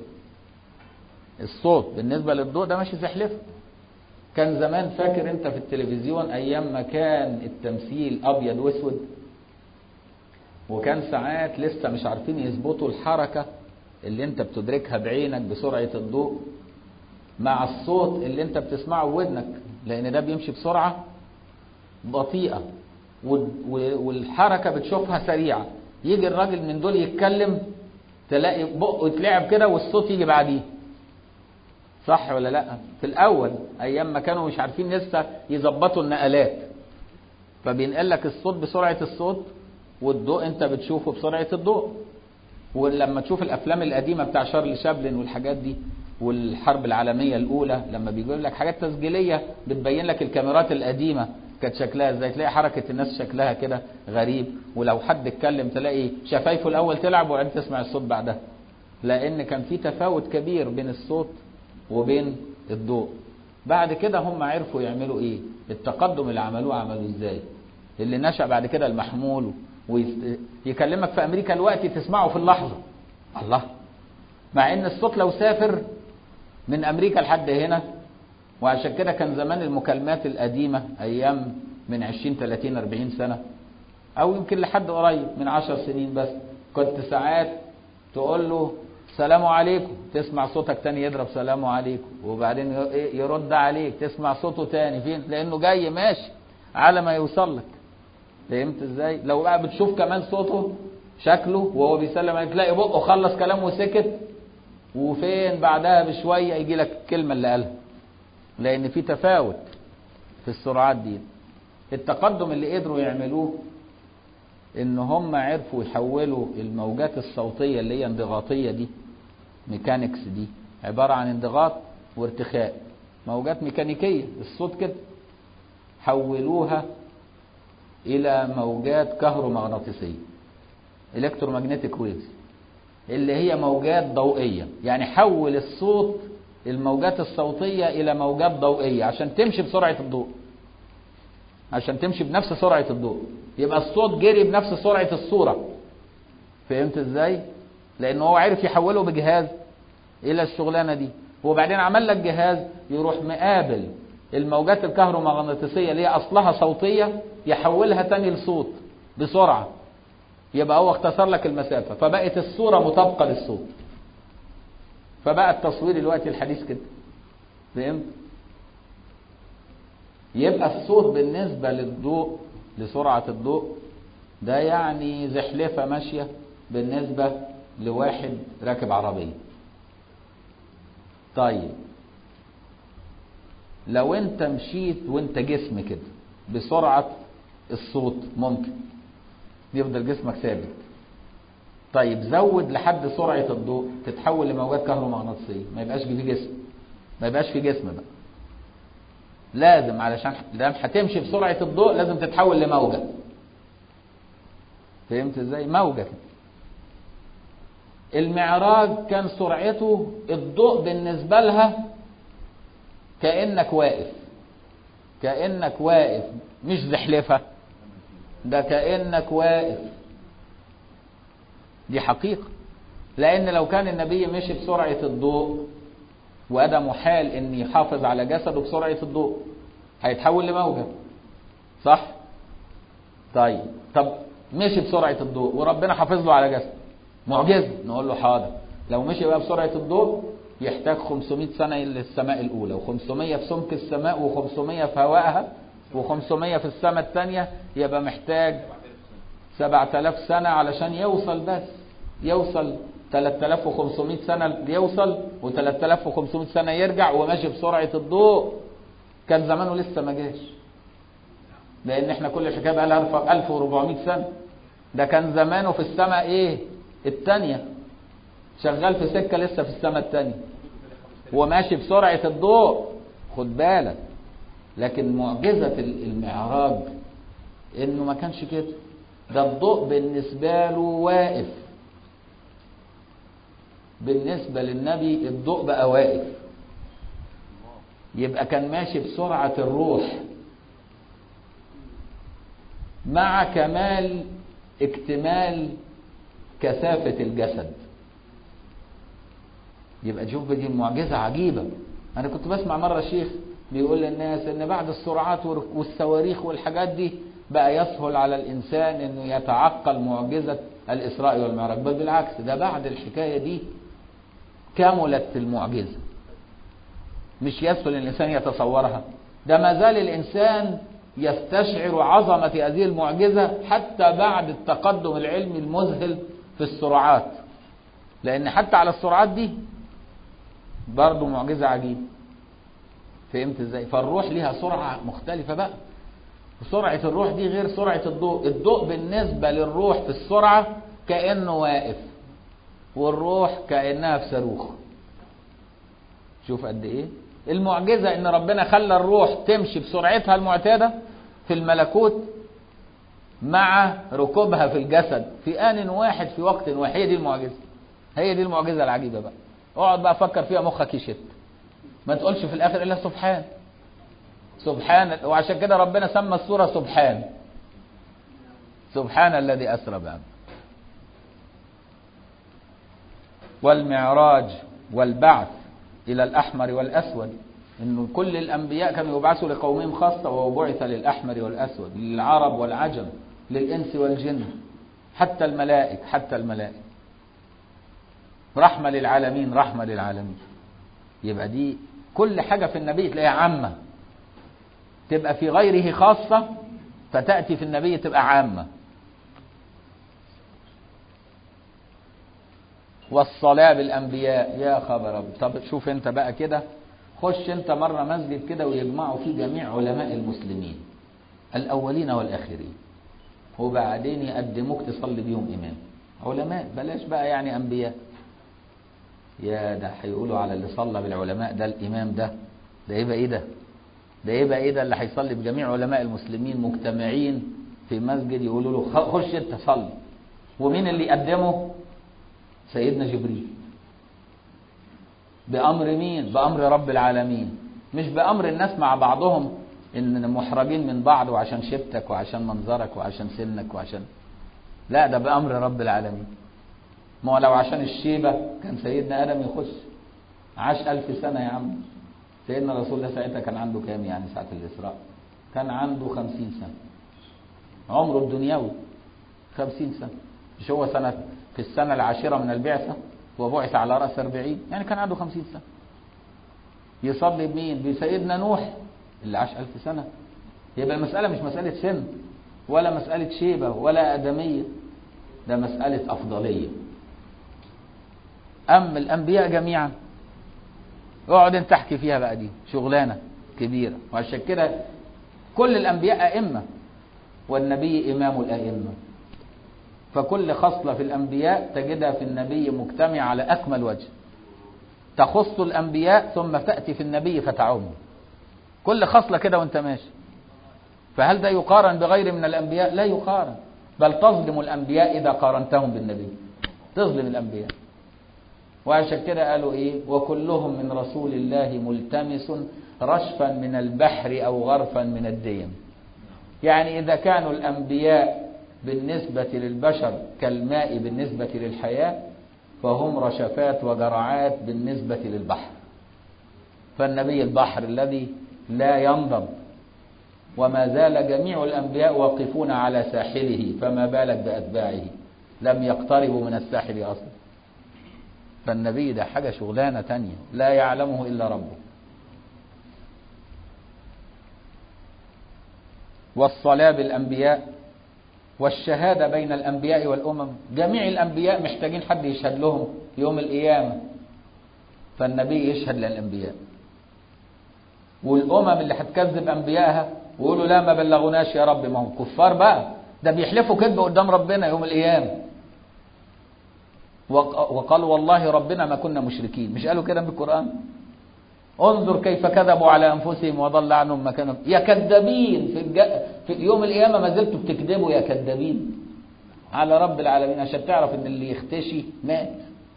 الصوت بالنسبه للضوء ده ماشي زحلفه كان زمان فاكر انت في التلفزيون ايام ما كان التمثيل ابيض واسود وكان ساعات لسه مش عارفين يظبطوا الحركه اللي انت بتدركها بعينك بسرعه الضوء مع الصوت اللي انت بتسمعه بودنك لان ده بيمشي بسرعه بطيئه والحركه بتشوفها سريعه يجي الراجل من دول يتكلم تلاقي بقه يتلعب كده والصوت يجي بعديه صح ولا لا في الاول ايام ما كانوا مش عارفين لسه يظبطوا النقلات فبينقل لك الصوت بسرعه الصوت والضوء انت بتشوفه بسرعه الضوء ولما تشوف الافلام القديمه بتاع شارل شابلن والحاجات دي والحرب العالمية الأولى لما بيجيب لك حاجات تسجيلية بتبين لك الكاميرات القديمة كانت شكلها ازاي تلاقي حركة الناس شكلها كده غريب ولو حد اتكلم تلاقي شفايفه الأول تلعب وبعدين تسمع الصوت بعدها لأن كان في تفاوت كبير بين الصوت وبين الضوء بعد كده هم عرفوا يعملوا ايه التقدم اللي عملوه عملوه ازاي اللي نشأ بعد كده المحمول ويكلمك في أمريكا الوقت تسمعه في اللحظة الله مع ان الصوت لو سافر من امريكا لحد هنا وعشان كده كان زمان المكالمات القديمه ايام من 20 30 40 سنه او يمكن لحد قريب من 10 سنين بس كنت ساعات تقول له سلام عليكم تسمع صوتك تاني يضرب سلام عليكم وبعدين يرد عليك تسمع صوته تاني فين لانه جاي ماشي على ما يوصل لك فهمت ازاي لو بقى بتشوف كمان صوته شكله وهو بيسلم عليك تلاقي بقه خلص كلامه وسكت وفين بعدها بشوية يجي لك الكلمة اللي قالها لأن في تفاوت في السرعات دي التقدم اللي قدروا يعملوه ان هم عرفوا يحولوا الموجات الصوتية اللي هي انضغاطية دي ميكانيكس دي عبارة عن انضغاط وارتخاء موجات ميكانيكية الصوت كده حولوها الى موجات كهرومغناطيسية الكترومagnetic ويفز اللي هي موجات ضوئية يعني حول الصوت الموجات الصوتية إلى موجات ضوئية عشان تمشي بسرعة الضوء عشان تمشي بنفس سرعة الضوء يبقى الصوت جري بنفس سرعة الصورة فهمت ازاي؟ لأن هو عرف يحوله بجهاز إلى الشغلانة دي وبعدين عمل لك جهاز يروح مقابل الموجات الكهرومغناطيسية اللي هي أصلها صوتية يحولها تاني لصوت بسرعة يبقى هو اختصر لك المسافة فبقت الصورة مطابقة للصوت فبقى التصوير الوقت الحديث كده فهمت يبقى الصوت بالنسبة للضوء لسرعة الضوء ده يعني زحلفة ماشية بالنسبة لواحد راكب عربية طيب لو انت مشيت وانت جسم كده بسرعة الصوت ممكن يفضل جسمك ثابت طيب زود لحد سرعة الضوء تتحول لموجات كهرومغناطيسية ما يبقاش في جسم ما يبقاش في جسم بقى لازم علشان دام هتمشي بسرعة الضوء لازم تتحول لموجة فهمت ازاي موجة كده المعراج كان سرعته الضوء بالنسبة لها كأنك واقف كأنك واقف مش زحلفة ده كأنك واقف دي حقيقة لأن لو كان النبي مشي بسرعة الضوء وده محال ان يحافظ على جسده بسرعة الضوء هيتحول لموجة صح طيب طب مشي بسرعة الضوء وربنا حافظ له على جسده معجزة نقول له حاضر لو مشي بقى بسرعة الضوء يحتاج 500 سنة للسماء الأولى و500 في سمك السماء و500 في هوائها و500 في السماء الثانية يبقى محتاج 7000 سنة علشان يوصل بس يوصل 3500 سنة يوصل و3500 سنة يرجع وماشي بسرعة الضوء كان زمانه لسه ما جاش لأن احنا كل الحكاية بقى لها 1400 سنة ده كان زمانه في السماء ايه الثانية شغال في سكة لسه في السماء الثانية وماشي بسرعة الضوء خد بالك لكن معجزة المعراج انه ما كانش كده ده الضوء بالنسبة له واقف بالنسبة للنبي الضوء بقى واقف يبقى كان ماشي بسرعة الروح مع كمال اكتمال كثافة الجسد يبقى شوف دي معجزة عجيبة أنا كنت بسمع مرة شيخ بيقول للناس إن بعد السرعات والصواريخ والحاجات دي بقى يسهل على الإنسان إنه يتعقل معجزة الإسراء والمعراج بل بالعكس ده بعد الحكاية دي كملت المعجزة مش يسهل الإنسان يتصورها ده ما زال الإنسان يستشعر عظمة هذه المعجزة حتى بعد التقدم العلمي المذهل في السرعات لأن حتى على السرعات دي برضه معجزة عجيبة فهمت ازاي فالروح ليها سرعة مختلفة بقى سرعة الروح دي غير سرعة الضوء الضوء بالنسبة للروح في السرعة كأنه واقف والروح كأنها في صاروخ شوف قد ايه المعجزة ان ربنا خلى الروح تمشي بسرعتها المعتادة في الملكوت مع ركوبها في الجسد في آن واحد في وقت واحد هي دي المعجزة هي دي المعجزة العجيبة بقى اقعد بقى فكر فيها مخك يشت ما تقولش في الاخر الا سبحان سبحان وعشان كده ربنا سمى السورة سبحان سبحان الذي أسرى بعبده والمعراج والبعث إلى الأحمر والأسود إنه كل الأنبياء كانوا يبعثوا لقومهم خاصة وبعث للأحمر والأسود للعرب والعجم للإنس والجن حتى الملائك حتى الملائك رحمة للعالمين رحمة للعالمين يبقى دي كل حاجة في النبي تلاقيها عامة تبقى في غيره خاصة فتأتي في النبي تبقى عامة والصلاة بالأنبياء يا خبر أبيض طب شوف أنت بقى كده خش أنت مرة مسجد كده ويجمعوا فيه جميع علماء المسلمين الأولين والآخرين وبعدين يقدموك تصلي بيهم إمام علماء بلاش بقى يعني أنبياء يا ده هيقولوا على اللي صلى بالعلماء ده الإمام ده ده يبقى إيه ده ده يبقى إيه ده اللي هيصلي بجميع علماء المسلمين مجتمعين في مسجد يقولوا له خش أنت صلي ومين اللي يقدمه سيدنا جبريل بأمر مين بأمر رب العالمين مش بأمر الناس مع بعضهم إن محرجين من بعض وعشان شبتك وعشان منظرك وعشان سنك وعشان لا ده بأمر رب العالمين ما هو لو عشان الشيبة كان سيدنا آدم يخش عاش ألف سنة يا عم سيدنا رسول الله ساعتها كان عنده كام يعني ساعة الإسراء كان عنده خمسين سنة عمره الدنيوي خمسين سنة مش هو سنة في السنة العاشرة من البعثة وبعث على رأس أربعين يعني كان عنده خمسين سنة يصلي بمين بسيدنا نوح اللي عاش ألف سنة يبقى المسألة مش مسألة سن ولا مسألة شيبة ولا آدمية ده مسألة أفضلية أما الأنبياء جميعا اقعد انت احكي فيها بقى دي شغلانة كبيرة وعشان كده كل الأنبياء أئمة والنبي إمام الأئمة فكل خصلة في الأنبياء تجدها في النبي مجتمع على أكمل وجه تخص الأنبياء ثم تأتي في النبي فتعم كل خصلة كده وانت ماشي فهل ده يقارن بغير من الأنبياء لا يقارن بل تظلم الأنبياء إذا قارنتهم بالنبي تظلم الأنبياء وعشان كده قالوا إيه وكلهم من رسول الله ملتمس رشفا من البحر أو غرفا من الديم يعني إذا كانوا الأنبياء بالنسبة للبشر كالماء بالنسبة للحياة فهم رشفات وجرعات بالنسبة للبحر فالنبي البحر الذي لا ينضب وما زال جميع الأنبياء واقفون على ساحله فما بالك بأتباعه لم يقتربوا من الساحل أصلا فالنبي ده حاجة شغلانة تانية لا يعلمه إلا ربه والصلاة بالأنبياء والشهادة بين الأنبياء والأمم جميع الأنبياء محتاجين حد يشهد لهم يوم القيامة فالنبي يشهد للأنبياء والأمم اللي هتكذب أنبيائها ويقولوا لا ما بلغوناش يا رب ما هم كفار بقى ده بيحلفوا كذب قدام ربنا يوم القيامة وقالوا والله ربنا ما كنا مشركين مش قالوا كده بالقرآن انظر كيف كذبوا على أنفسهم وضل عنهم ما كانوا يا كذابين في, الج... في يوم القيامة ما زلتوا بتكذبوا يا كذابين على رب العالمين عشان تعرف ان اللي يختشي مات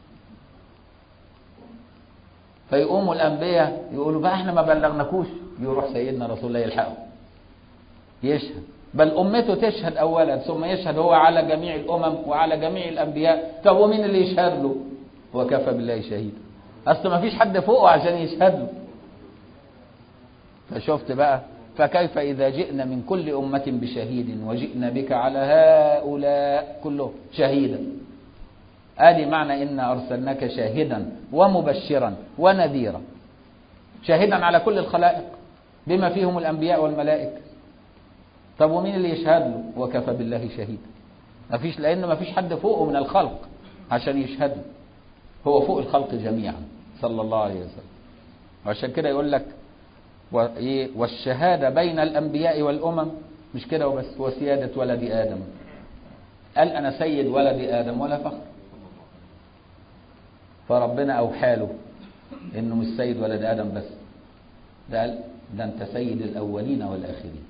فيقوموا الأنبياء يقولوا بقى احنا ما بلغناكوش يروح سيدنا رسول الله يلحقه يشهد بل أمته تشهد أولا ثم يشهد هو على جميع الأمم وعلى جميع الأنبياء طب ومين اللي يشهد له وكفى بالله شهيدا أصل ما فيش حد فوقه عشان يشهد له فشفت بقى فكيف إذا جئنا من كل أمة بشهيد وجئنا بك على هؤلاء كلهم شهيدا آدي معنى إنا أرسلناك شاهدا ومبشرا ونذيرا شاهدا على كل الخلائق بما فيهم الأنبياء والملائكة طب ومين اللي يشهد له وكفى بالله شهيدا ما فيش لأن ما فيش حد فوقه من الخلق عشان يشهد له هو فوق الخلق جميعا صلى الله عليه وسلم وعشان كده يقول لك والشهادة بين الأنبياء والأمم مش كده وبس وسيادة ولد آدم قال أنا سيد ولد آدم ولا فخر فربنا أوحى له إنه مش سيد ولد آدم بس ده قال ده أنت سيد الأولين والآخرين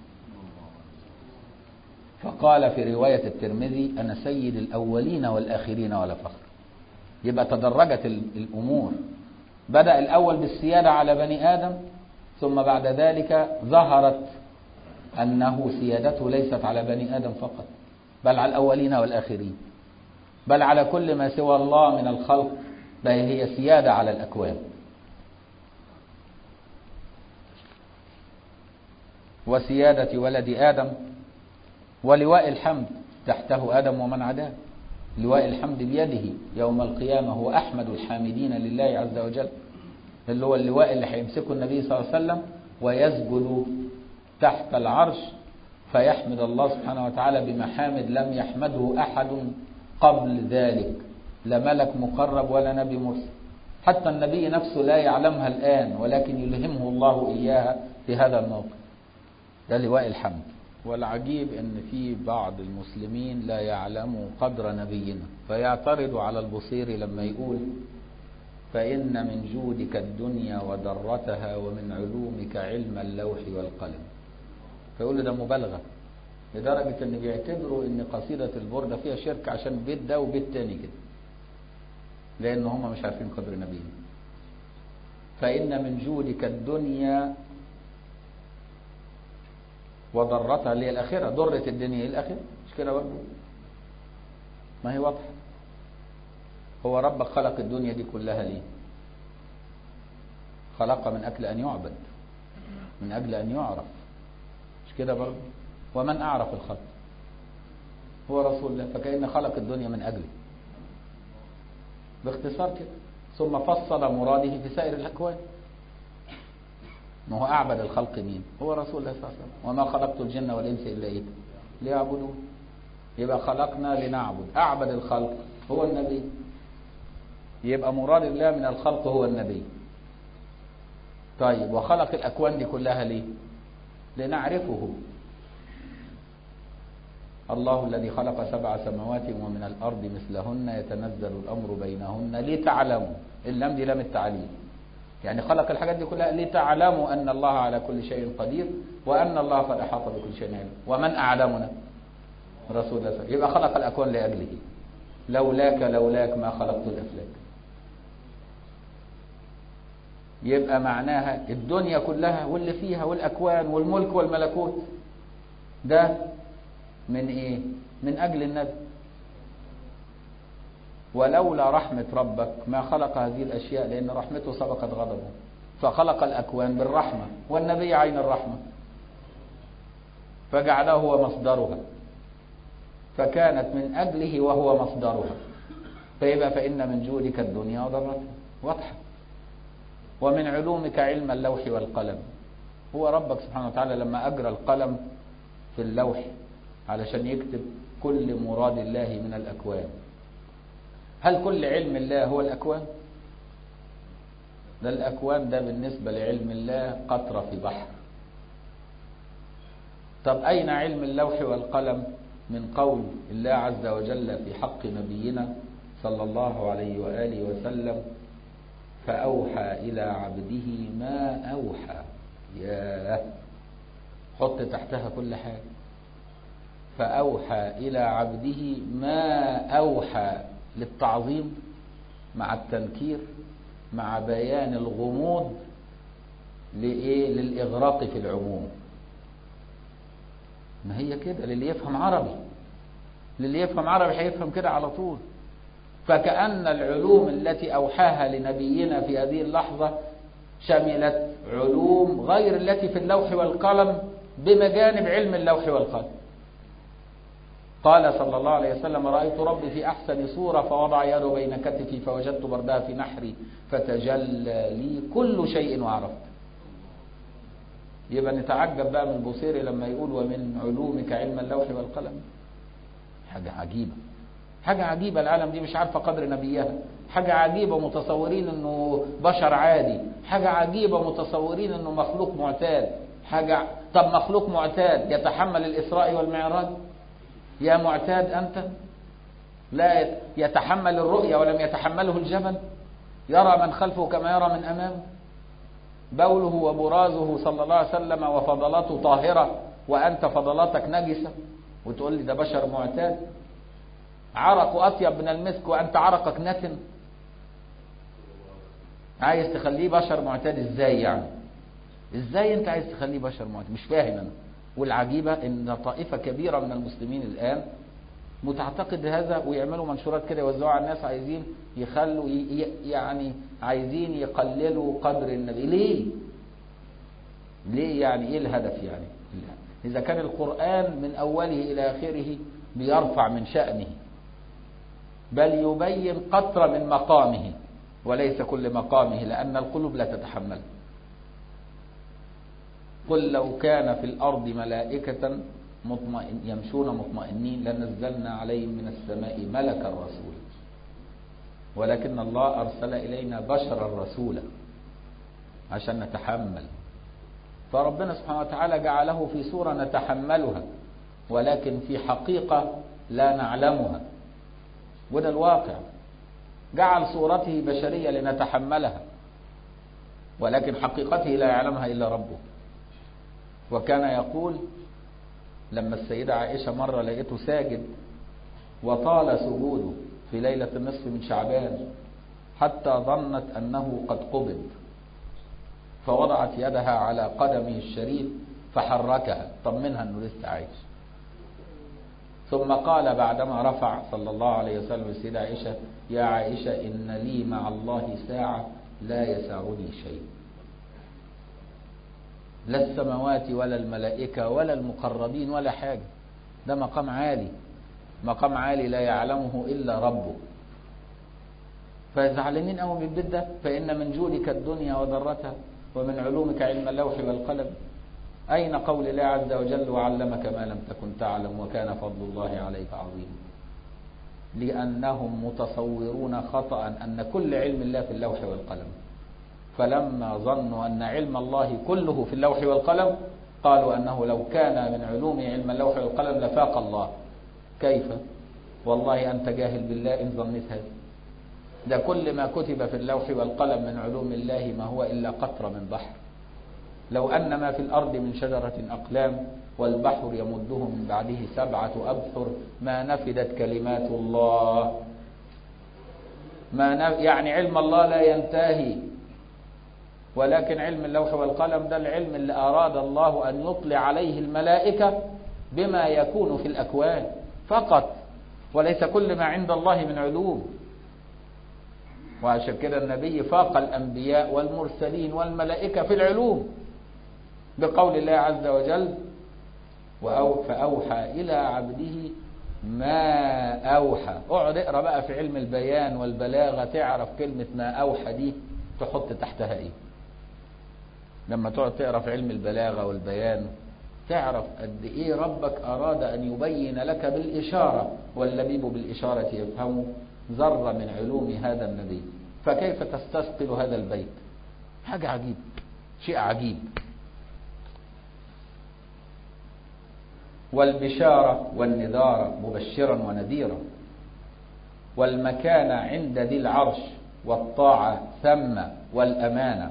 فقال في رواية الترمذي أنا سيد الأولين والآخرين ولا فخر يبقى تدرجت الأمور بدأ الأول بالسيادة على بني آدم ثم بعد ذلك ظهرت أنه سيادته ليست على بني آدم فقط بل على الأولين والآخرين بل على كل ما سوى الله من الخلق بل هي سيادة على الأكوان وسيادة ولد آدم ولواء الحمد تحته آدم ومن عداه لواء الحمد بيده يوم القيامة هو أحمد الحامدين لله عز وجل اللي هو اللواء اللي هيمسكه النبي صلى الله عليه وسلم ويسجد تحت العرش فيحمد الله سبحانه وتعالى بمحامد لم يحمده أحد قبل ذلك لا ملك مقرب ولا نبي مرسل حتى النبي نفسه لا يعلمها الآن ولكن يلهمه الله إياها في هذا الموقف ده لواء الحمد والعجيب ان في بعض المسلمين لا يعلموا قدر نبينا فيعترض على البصيري لما يقول فإن من جودك الدنيا وضرتها ومن علومك علم اللوح والقلم فيقول ده مبالغة لدرجة ان بيعتبروا ان قصيدة البردة فيها شرك عشان بيت ده وبيت تاني كده لان هم مش عارفين قدر نبينا فإن من جودك الدنيا وضرتها اللي هي الآخرة ضرة الدنيا الآخرة مش كده برضه ما هي واضحة هو ربك خلق الدنيا دي كلها ليه خلق من أجل أن يعبد من أجل أن يعرف مش كده برضه ومن أعرف الخلق هو رسول الله فكأن خلق الدنيا من أجله باختصار كده ثم فصل مراده في سائر الأكوان ما هو أعبد الخلق مين هو رسول الله صلى الله عليه وسلم وما خلقت الجن والإنس إلا إيه ليعبدون يبقى خلقنا لنعبد أعبد الخلق هو النبي يبقى مراد الله من الخلق هو النبي طيب وخلق الأكوان دي كلها ليه لنعرفه الله الذي خلق سبع سماوات ومن الأرض مثلهن يتنزل الأمر بينهن لتعلموا اللام دي لام التعليم يعني خلق الحاجات دي كلها لتعلموا أن الله على كل شيء قدير وأن الله قد أحاط بكل شيء علم ومن أعلمنا رسول الله يبقى خلق الأكوان لأجله لولاك لولاك ما خلقت الأفلاك يبقى معناها الدنيا كلها واللي فيها والأكوان والملك والملكوت ده من إيه من أجل النبي ولولا رحمة ربك ما خلق هذه الأشياء لأن رحمته سبقت غضبه فخلق الأكوان بالرحمة والنبي عين الرحمة فجعله هو مصدرها فكانت من أجله وهو مصدرها فيبقى فإن من جودك الدنيا وضرتها واضحة ومن علومك علم اللوح والقلم هو ربك سبحانه وتعالى لما أجرى القلم في اللوح علشان يكتب كل مراد الله من الأكوان هل كل علم الله هو الأكوان ده الأكوان ده بالنسبة لعلم الله قطرة في بحر طب أين علم اللوح والقلم من قول الله عز وجل في حق نبينا صلى الله عليه وآله وسلم فأوحى إلى عبده ما أوحى ياه حط تحتها كل حاجة فأوحى إلى عبده ما أوحى للتعظيم مع التنكير مع بيان الغموض لإيه للإغراق في العموم ما هي كده للي يفهم عربي للي يفهم عربي هيفهم كده على طول فكأن العلوم التي أوحاها لنبينا في هذه اللحظة شملت علوم غير التي في اللوح والقلم بمجانب علم اللوح والقلم قال صلى الله عليه وسلم رأيت ربي في أحسن صورة فوضع يده بين كتفي فوجدت بردها في نحري فتجلى لي كل شيء وعرفت يبقى نتعجب بقى من بوصيري لما يقول ومن علومك علم اللوح والقلم حاجة عجيبة حاجة عجيبة العالم دي مش عارفة قدر نبيها حاجة عجيبة متصورين انه بشر عادي حاجة عجيبة متصورين انه مخلوق معتاد حاجة طب مخلوق معتاد يتحمل الإسراء والمعراج يا معتاد أنت لا يتحمل الرؤيا ولم يتحمله الجبل يرى من خلفه كما يرى من أمامه بوله وبرازه صلى الله عليه وسلم وفضلاته طاهرة وأنت فضلاتك نجسة وتقول لي ده بشر معتاد عرق أطيب من المسك وأنت عرقك نتن عايز تخليه بشر معتاد ازاي يعني ازاي انت عايز تخليه بشر معتاد مش فاهم انا والعجيبة ان طائفة كبيرة من المسلمين الان متعتقد هذا ويعملوا منشورات كده يوزعوها على الناس عايزين يخلوا يعني عايزين يقللوا قدر النبي ليه ليه يعني ايه الهدف يعني اذا كان القرآن من اوله الى اخره بيرفع من شأنه بل يبين قطرة من مقامه وليس كل مقامه لأن القلوب لا تتحمل قل لو كان في الأرض ملائكة مطمئن يمشون مطمئنين لنزلنا عليهم من السماء ملكا رسولا ولكن الله أرسل إلينا بشرا رسولا عشان نتحمل فربنا سبحانه وتعالى جعله في صورة نتحملها ولكن في حقيقة لا نعلمها وده الواقع جعل صورته بشرية لنتحملها ولكن حقيقته لا يعلمها إلا ربه وكان يقول لما السيدة عائشة مرة لقيته ساجد وطال سجوده في ليلة النصف من شعبان حتى ظنت أنه قد قبض فوضعت يدها على قدمه الشريف فحركها طمنها أنه لسه عايش ثم قال بعدما رفع صلى الله عليه وسلم السيدة عائشة يا عائشة إن لي مع الله ساعة لا يسعني شيء لا السماوات ولا الملائكة ولا المقربين ولا حاجة ده مقام عالي مقام عالي لا يعلمه إلا ربه فزعلانين قوي من البيت ده فإن من جودك الدنيا وضرتها ومن علومك علم اللوح والقلم أين قول الله عز وجل وعلمك ما لم تكن تعلم وكان فضل الله عليك عظيما لأنهم متصورون خطأ أن كل علم الله في اللوح والقلم فلما ظنوا أن علم الله كله في اللوح والقلم قالوا أنه لو كان من علوم علم اللوح والقلم لفاق الله كيف والله أنت جاهل بالله إن ظنيت هذا ده كل ما كتب في اللوح والقلم من علوم الله ما هو إلا قطرة من بحر لو أن ما في الأرض من شجرة أقلام والبحر يمده من بعده سبعة أبحر ما نفدت كلمات الله ما نف... يعني علم الله لا ينتهي ولكن علم اللوح والقلم ده العلم اللي أراد الله أن يطلع عليه الملائكة بما يكون في الأكوان فقط وليس كل ما عند الله من علوم وعشان كده النبي فاق الأنبياء والمرسلين والملائكة في العلوم بقول الله عز وجل فأوحى إلى عبده ما أوحى اقعد اقرا بقى في علم البيان والبلاغة تعرف كلمة ما أوحى دي تحط تحتها إيه لما تقعد تقرا في علم البلاغة والبيان تعرف قد إيه ربك أراد أن يبين لك بالإشارة واللبيب بالإشارة يفهم ذرة من علوم هذا النبي فكيف تستثقل هذا البيت حاجة عجيب شيء عجيب والبشارة والنذارة مبشرا ونذيرا والمكان عند ذي العرش والطاعة ثم والأمانة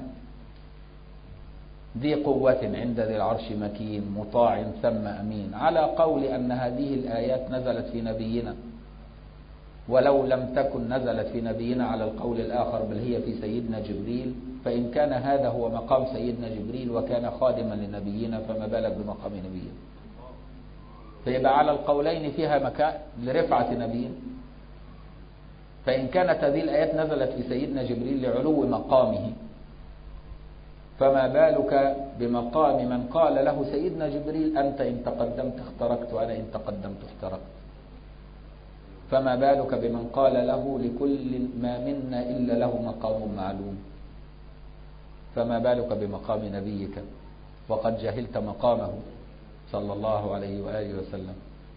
ذي قوة عند ذي العرش مكين مطاع ثم أمين على قول أن هذه الآيات نزلت في نبينا ولو لم تكن نزلت في نبينا على القول الآخر بل هي في سيدنا جبريل فإن كان هذا هو مقام سيدنا جبريل وكان خادما لنبينا فما بالك بمقام نبينا فيبقى على القولين فيها مكان لرفعة نبينا فإن كانت هذه الآيات نزلت في سيدنا جبريل لعلو مقامه فما بالك بمقام من قال له سيدنا جبريل أنت إن تقدمت اخترقت وأنا إن تقدمت احترقت فما بالك بمن قال له لكل ما منا إلا له مقام معلوم فما بالك بمقام نبيك وقد جهلت مقامه صلى الله عليه وآله وسلم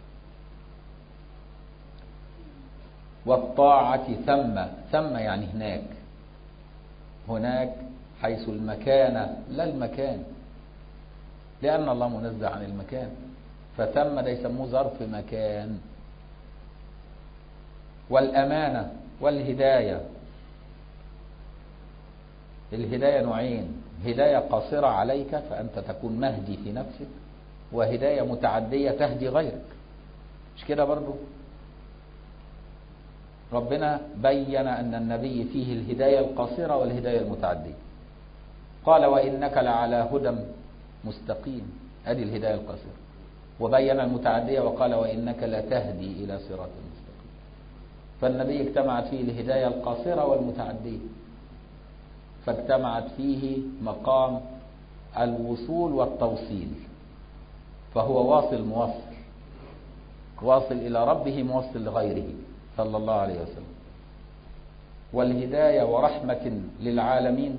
والطاعة ثم ثم يعني هناك هناك حيث المكان لا المكان لأن الله منزه عن المكان فثم ده يسموه ظرف مكان والأمانة والهداية الهداية نوعين هداية قاصرة عليك فأنت تكون مهدي في نفسك وهداية متعدية تهدي غيرك مش كده برضو ربنا بين أن النبي فيه الهداية القاصرة والهداية المتعدية قال وإنك لعلى هدى مستقيم هذه الهداية القاصرة وبين المتعدية وقال وإنك لتهدي إلى صراط مستقيم فالنبي اجتمعت فيه الهداية القاصرة والمتعدية فاجتمعت فيه مقام الوصول والتوصيل فهو واصل موصل واصل إلى ربه موصل لغيره صلى الله عليه وسلم والهداية ورحمة للعالمين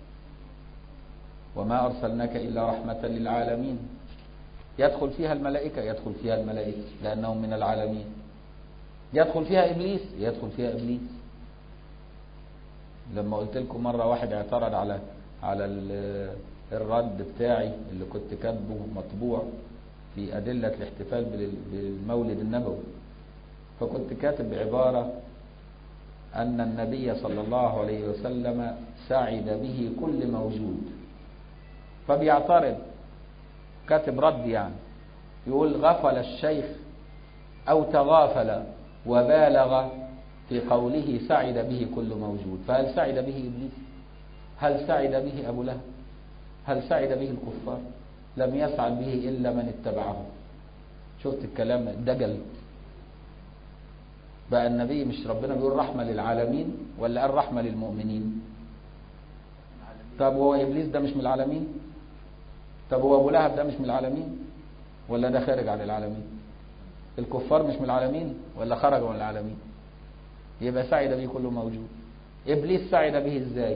وما أرسلناك إلا رحمة للعالمين يدخل فيها الملائكة يدخل فيها الملائكة لأنهم من العالمين يدخل فيها إبليس يدخل فيها إبليس لما قلت لكم مرة واحد اعترض على على الرد بتاعي اللي كنت كاتبه مطبوع في أدلة الاحتفال بالمولد النبوي فكنت كاتب عبارة أن النبي صلى الله عليه وسلم سعد به كل موجود فبيعترض كاتب رد يعني يقول غفل الشيخ أو تغافل وبالغ في قوله سعد به كل موجود فهل سعد به إبليس هل سعد به أبو لهب هل سعد به الكفار لم يسعد به إلا من اتبعه شفت الكلام دجل بقى النبي مش ربنا بيقول رحمة للعالمين ولا قال رحمة للمؤمنين طب هو إبليس ده مش من العالمين طب هو أبو لهب ده مش من العالمين ولا ده خارج عن العالمين الكفار مش من العالمين ولا خرجوا من العالمين يبقى سعد به كل موجود إبليس سعد به إزاي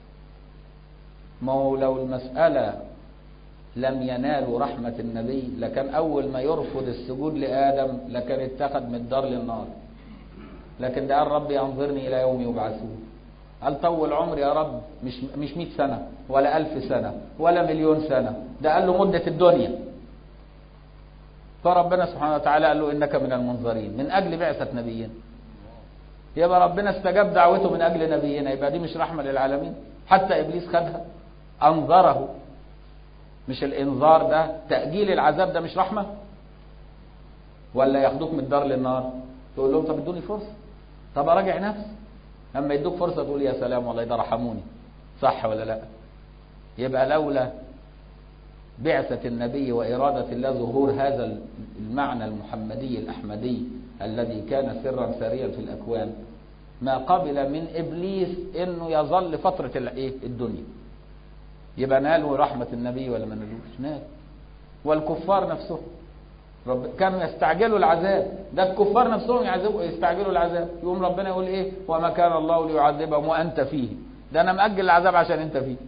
ما هو لو المسألة لم ينالوا رحمة النبي لكان أول ما يرفض السجود لآدم لكان اتخذ من الدار للنار لكن ده قال ربي أنظرني إلى يوم يبعثون قال طول عمري يا رب مش مش 100 سنة ولا ألف سنة ولا مليون سنة ده قال له مدة الدنيا فربنا سبحانه وتعالى قال له إنك من المنظرين من أجل بعثة نبينا يبقى ربنا استجاب دعوته من أجل نبينا يبقى دي مش رحمة للعالمين حتى إبليس خدها أنظره مش الإنذار ده تأجيل العذاب ده مش رحمة ولا ياخدوك من الدار للنار تقول لهم طب ادوني فرصة طب أراجع نفسي أما يدوك فرصة تقول يا سلام والله ده رحموني صح ولا لا يبقى لولا بعثة النبي وإرادة الله ظهور هذا المعنى المحمدي الأحمدي الذي كان سرا ساريا في الأكوان ما قبل من إبليس إنه يظل فترة الإيه الدنيا يبقى نالوا رحمة النبي ولا ما نالوش نال والكفار نفسهم رب كانوا يستعجلوا العذاب ده الكفار نفسهم يعذبوا يستعجلوا العذاب يقوم ربنا يقول ايه وما كان الله ليعذبهم وانت فيه ده انا مأجل العذاب عشان انت فيه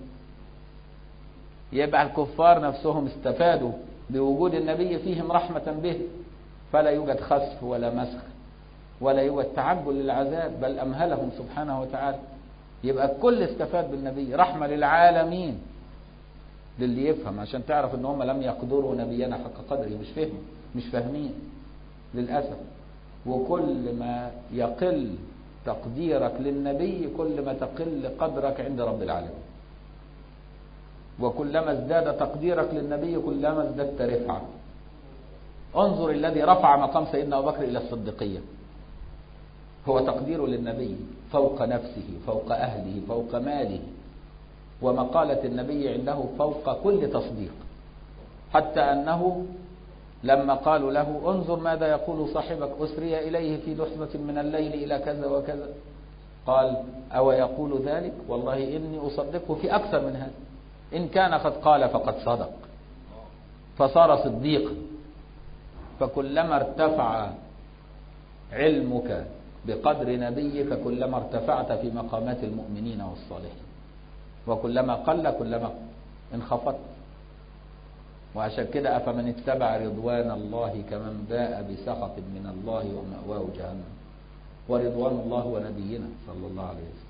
يبقى الكفار نفسهم استفادوا بوجود النبي فيهم رحمة به فلا يوجد خسف ولا مسخ ولا يوجد تعجل للعذاب بل أمهلهم سبحانه وتعالى يبقى الكل استفاد بالنبي رحمة للعالمين للي يفهم عشان تعرف ان هم لم يقدروا نبينا حق قدره مش فهم مش فاهمين للأسف وكل ما يقل تقديرك للنبي كل ما تقل قدرك عند رب العالمين وكلما ازداد تقديرك للنبي كلما ازددت رفعة انظر الذي رفع مقام سيدنا أبو بكر إلى الصديقية هو تقدير للنبي فوق نفسه فوق أهله فوق ماله ومقالة النبي عنده فوق كل تصديق حتى أنه لما قالوا له انظر ماذا يقول صاحبك أسري إليه في لحظة من الليل إلى كذا وكذا قال أو يقول ذلك والله إني أصدقه في أكثر من هذا إن كان قد قال فقد صدق فصار صديقا فكلما ارتفع علمك بقدر نبيك كلما ارتفعت في مقامات المؤمنين والصالحين وكلما قل كلما انخفضت وعشان كده أفمن اتبع رضوان الله كمن باء بسخط من الله ومأواه جهنم ورضوان الله ونبينا صلى الله عليه وسلم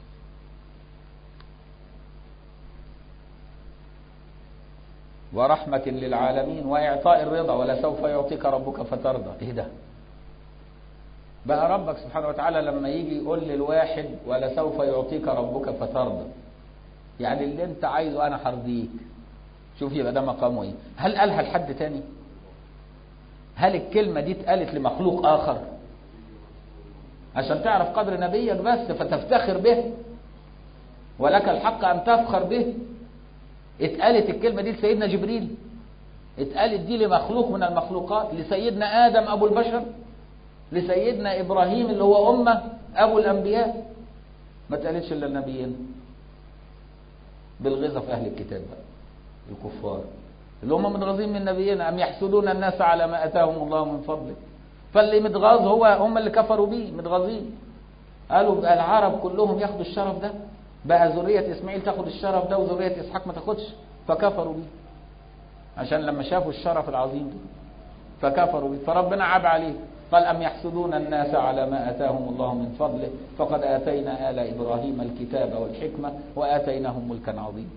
ورحمة للعالمين وإعطاء الرضا ولسوف يعطيك ربك فترضى إيه ده بقى ربك سبحانه وتعالى لما يجي يقول للواحد ولسوف يعطيك ربك فترضى يعني اللي انت عايزه انا هرضيك شوف يبقى ده مقامه ايه هل قالها لحد تاني هل الكلمة دي اتقالت لمخلوق اخر عشان تعرف قدر نبيك بس فتفتخر به ولك الحق ان تفخر به اتقالت الكلمة دي لسيدنا جبريل اتقالت دي لمخلوق من المخلوقات لسيدنا آدم أبو البشر لسيدنا إبراهيم اللي هو أمة أبو الأنبياء ما اتقالتش إلا النبيين بالغيظة في أهل الكتاب بقى الكفار اللي هم متغاظين من نبينا أم يحسدون الناس على ما أتاهم الله من فضله فاللي متغاظ هو هم اللي كفروا بيه متغاظين قالوا بقى العرب كلهم ياخدوا الشرف ده بقى ذرية إسماعيل تاخد الشرف ده وذرية إسحاق ما تاخدش فكفروا بيه عشان لما شافوا الشرف العظيم ده فكفروا بيه فربنا عاب عليه قال أم يحسدون الناس على ما آتاهم الله من فضله فقد آتينا آل إبراهيم الكتاب والحكمة وآتيناهم ملكا عظيما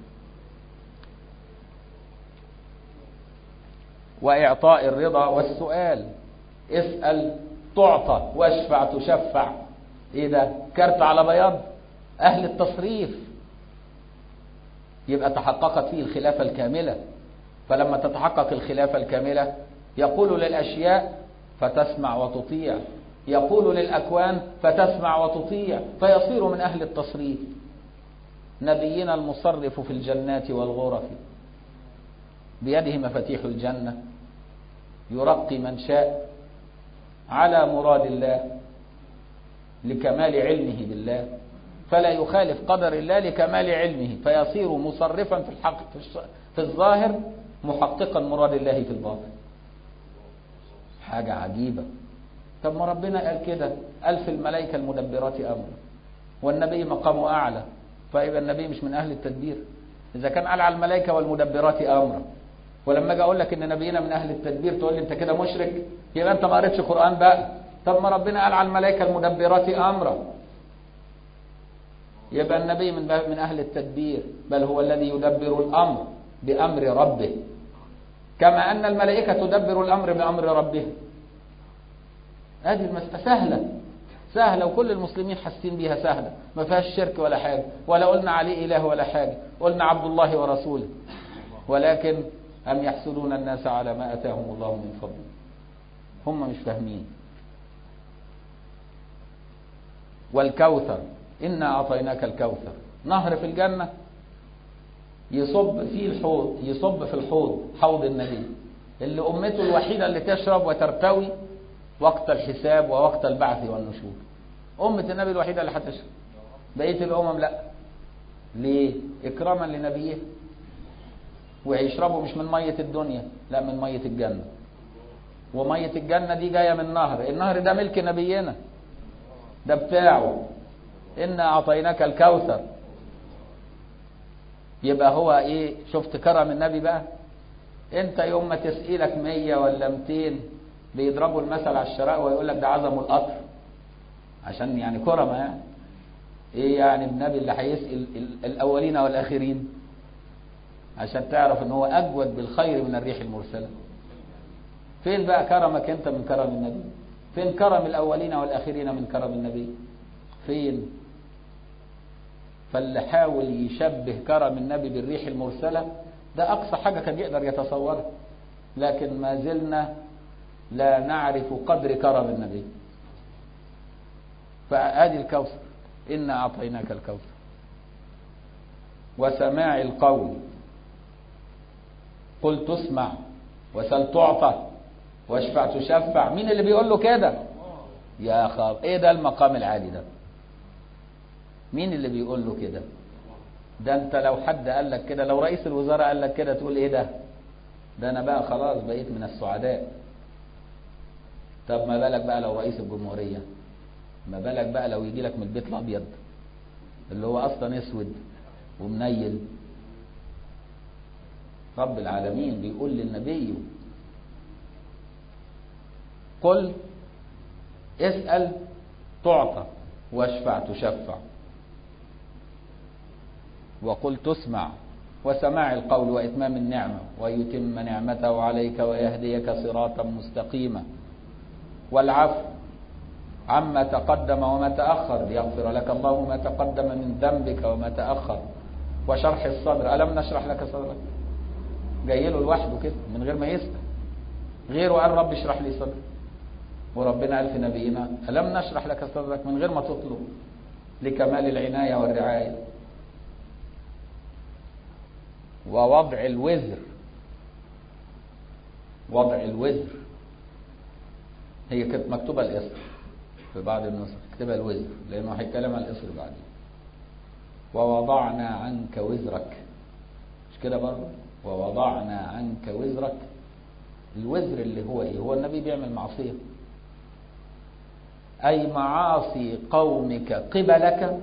وإعطاء الرضا والسؤال اسأل تعطى واشفع تشفع ايه ده كارت على بياض أهل التصريف يبقى تحققت فيه الخلافة الكاملة فلما تتحقق الخلافة الكاملة يقول للأشياء فتسمع وتطيع يقول للأكوان فتسمع وتطيع فيصير من أهل التصريف نبينا المصرف في الجنات والغرف بيده مفاتيح الجنة يرقي من شاء على مراد الله لكمال علمه بالله فلا يخالف قدر الله لكمال علمه فيصير مصرفا في الحق في الظاهر محققا مراد الله في الباطن حاجة عجيبة طب ما ربنا قال كده قال في الملائكة المدبرات أمرا والنبي مقامه أعلى فيبقى النبي مش من أهل التدبير إذا كان قال على الملائكة والمدبرات أمرا ولما أجي أقول لك إن نبينا من أهل التدبير تقول لي أنت كده مشرك يبقى أنت ما قريتش قرآن بقى طب ما ربنا قال على الملائكة المدبرات أمرا يبقى النبي من من أهل التدبير بل هو الذي يدبر الأمر بأمر ربه كما أن الملائكة تدبر الأمر بأمر ربه هذه المسألة سهلة سهلة وكل المسلمين حاسين بيها سهلة ما فيهاش شرك ولا حاجة ولا قلنا عليه إله ولا حاجة قلنا عبد الله ورسوله ولكن أم يحسدون الناس على ما أتاهم الله من فضله هم مش فاهمين والكوثر إنا أعطيناك الكوثر نهر في الجنة يصب فيه الحوض يصب في الحوض حوض النبي اللي أمته الوحيدة اللي تشرب وترتوي وقت الحساب ووقت البعث والنشور أمة النبي الوحيدة اللي هتشرب بقية الأمم لا ليه إكراما لنبيه ويشربوا مش من مية الدنيا لا من مية الجنة ومية الجنة دي جاية من نهر النهر ده ملك نبينا ده بتاعه إنا أعطيناك الكوثر يبقى هو إيه شفت كرم النبي بقى أنت يوم ما تسئلك مية ولا ميتين بيضربوا المثل على الشراء ويقول لك ده عظم القطر عشان يعني كرمة يعني ايه يعني النبي اللي هيسأل الاولين والاخرين عشان تعرف ان هو اجود بالخير من الريح المرسلة فين بقى كرمك انت من كرم النبي فين كرم الاولين والاخرين من كرم النبي فين فاللي حاول يشبه كرم النبي بالريح المرسلة ده اقصى حاجة كان يقدر يتصورها لكن ما زلنا لا نعرف قدر كرم النبي فادي الكوثر إنا أعطيناك الكوثر وسماع القول قل تسمع وسل تعطى واشفع تشفع مين اللي بيقول له كده يا خاب ايه ده المقام العالي ده مين اللي بيقول له كده ده انت لو حد قال لك كده لو رئيس الوزراء قال لك كده تقول ايه ده ده انا بقى خلاص بقيت من السعداء طب ما بالك بقى لو رئيس الجمهورية ما بالك بقى لو يجي لك من البيت الابيض اللي هو اصلا اسود ومنيل رب العالمين بيقول للنبي قل اسأل تعطى واشفع تشفع وقل تسمع وسماع القول وإتمام النعمة ويتم نعمته عليك ويهديك صراطا مستقيما والعفو عما تقدم وما تأخر ليغفر لك الله ما تقدم من ذنبك وما تأخر وشرح الصدر ألم نشرح لك صدرك جاي له لوحده كده من غير ما يسأل غيره قال رب اشرح لي صدري وربنا قال في نبينا ألم نشرح لك صدرك من غير ما تطلب لكمال العناية والرعاية ووضع الوزر وضع الوزر هي كانت مكتوبة الإصر في بعض النسخ اكتبها الوزر لأنه هيتكلم عن الإصر بعدين ووضعنا عنك وزرك مش كده برضه ووضعنا عنك وزرك الوزر اللي هو ايه هو النبي بيعمل معصية أي معاصي قومك قبلك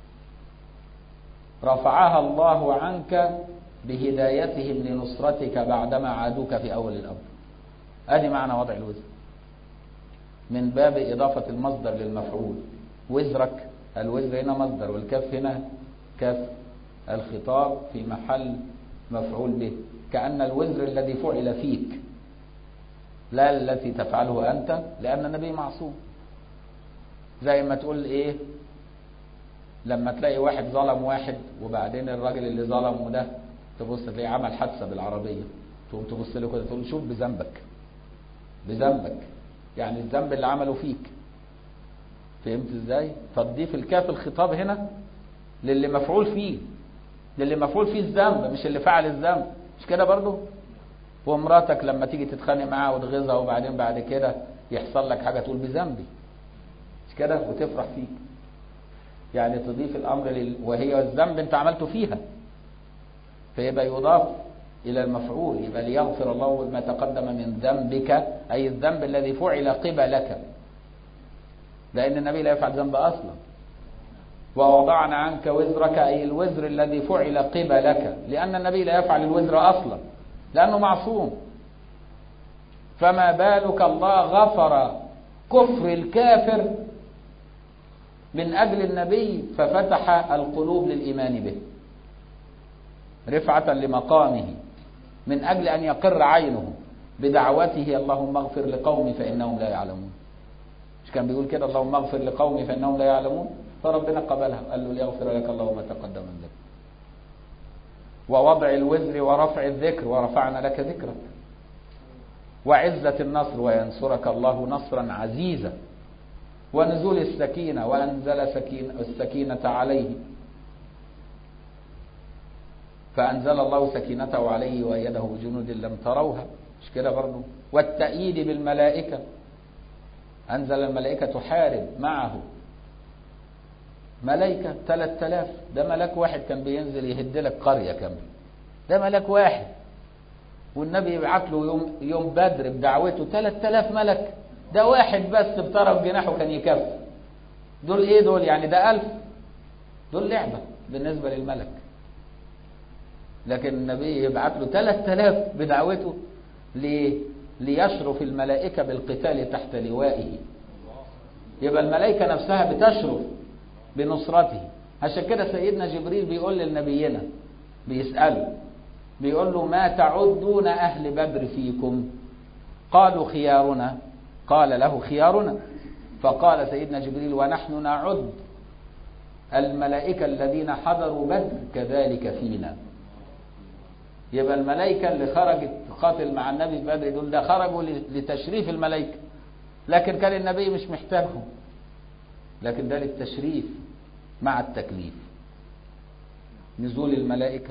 رفعها الله عنك بهدايتهم لنصرتك بعدما عادوك في أول الأمر ادي معنى وضع الوزر من باب إضافة المصدر للمفعول وزرك الوزر هنا مصدر والكف هنا كف الخطاب في محل مفعول به كأن الوزر الذي فعل فيك لا التي تفعله أنت لأن النبي معصوم زي ما تقول إيه لما تلاقي واحد ظلم واحد وبعدين الراجل اللي ظلمه ده تبص تلاقيه عمل حادثة بالعربية تقوم تبص له كده تقول شوف بذنبك بذنبك يعني الذنب اللي عمله فيك فهمت ازاي فتضيف الكاف الخطاب هنا للي مفعول فيه للي مفعول فيه الذنب مش اللي فعل الذنب مش كده برضو ومراتك لما تيجي تتخانق معاها وتغيظها وبعدين بعد كده يحصل لك حاجه تقول بذنبي مش كده وتفرح فيك يعني تضيف الامر لل... وهي الذنب انت عملته فيها فيبقى يضاف إلى المفعول يبقى ليغفر الله ما تقدم من ذنبك أي الذنب الذي فعل قبلك لأن النبي لا يفعل ذنب أصلا ووضعنا عنك وزرك أي الوزر الذي فعل قبلك لأن النبي لا يفعل الوزر أصلا لأنه معصوم فما بالك الله غفر كفر الكافر من أجل النبي ففتح القلوب للإيمان به رفعة لمقامه من أجل أن يقر عينه بدعوته اللهم اغفر لقومي فإنهم لا يعلمون مش كان بيقول كده اللهم اغفر لقومي فإنهم لا يعلمون فربنا قبلها قال له ليغفر لك الله ما تقدم من ذنبك ووضع الوزر ورفع الذكر ورفعنا لك ذكرك وعزة النصر وينصرك الله نصرا عزيزا ونزول السكينة وأنزل سكين السكينة عليه فأنزل الله سكينته عليه وأيده بجنود لم تروها مش كده برضه والتأييد بالملائكة أنزل الملائكة تحارب معه ملائكة 3000 ده ملاك واحد كان بينزل يهد لك قرية كاملة ده ملاك واحد والنبي يبعت له يوم يوم بدر بدعوته 3000 ملك ده واحد بس بطرف جناحه كان يكفي دول ايه دول يعني ده ألف دول لعبة بالنسبة للملك لكن النبي يبعت له 3000 بدعوته ليه؟ ليشرف الملائكة بالقتال تحت لوائه يبقى الملائكة نفسها بتشرف بنصرته عشان كده سيدنا جبريل بيقول للنبينا بيسأله بيقول له ما تعدون أهل بدر فيكم قالوا خيارنا قال له خيارنا فقال سيدنا جبريل ونحن نعد الملائكة الذين حضروا بدر كذلك فينا يبقى الملائكة اللي خرجت تقاتل مع النبي في بدر دول ده خرجوا لتشريف الملائكة لكن كان النبي مش محتاجهم لكن ده للتشريف مع التكليف نزول الملائكة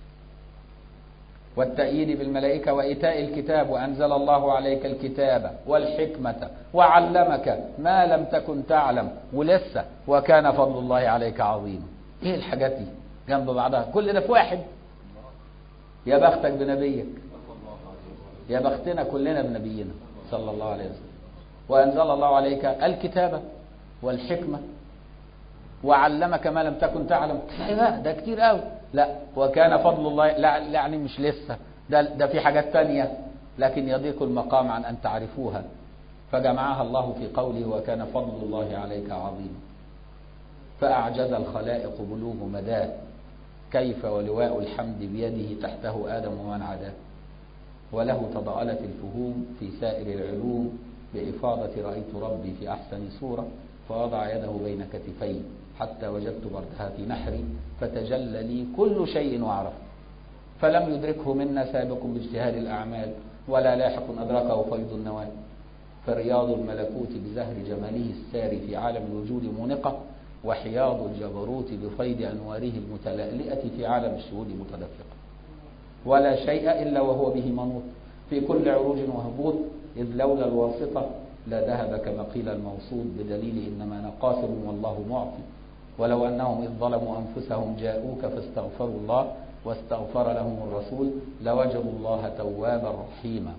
والتأييد بالملائكة وإيتاء الكتاب وأنزل الله عليك الكتاب والحكمة وعلمك ما لم تكن تعلم ولسه وكان فضل الله عليك عظيما ايه الحاجات دي جنب بعضها كل ده في واحد يا بختك بنبيك يا بختنا كلنا بنبينا صلى الله عليه وسلم وأنزل الله عليك الكتاب والحكمة وعلمك ما لم تكن تعلم لا ده كتير قوي لا وكان فضل الله لا يعني مش لسه ده ده في حاجات تانية لكن يضيق المقام عن أن تعرفوها فجمعها الله في قوله وكان فضل الله عليك عظيما فأعجز الخلائق بلوغ مداه كيف ولواء الحمد بيده تحته آدم ومن عداه وله تضاءلت الفهوم في سائر العلوم بإفاضة رأيت ربي في أحسن صورة فوضع يده بين كتفي حتى وجدت بردها في نحري فتجلى لي كل شيء وعرف فلم يدركه منا سابق باجتهاد الأعمال ولا لاحق أدركه فيض النوال فرياض الملكوت بزهر جماله الساري في عالم الوجود منقة وحياض الجبروت بفيض أنواره المتلألئة في عالم الشهود متدفقة ولا شيء إلا وهو به منوط في كل عروج وهبوط إذ لولا الواسطة لا ذهب كما قيل الموصول بدليل إنما أنا قاسم والله معطي ولو أنهم إذ ظلموا أنفسهم جاءوك فاستغفروا الله واستغفر لهم الرسول لوجدوا الله توابا رحيما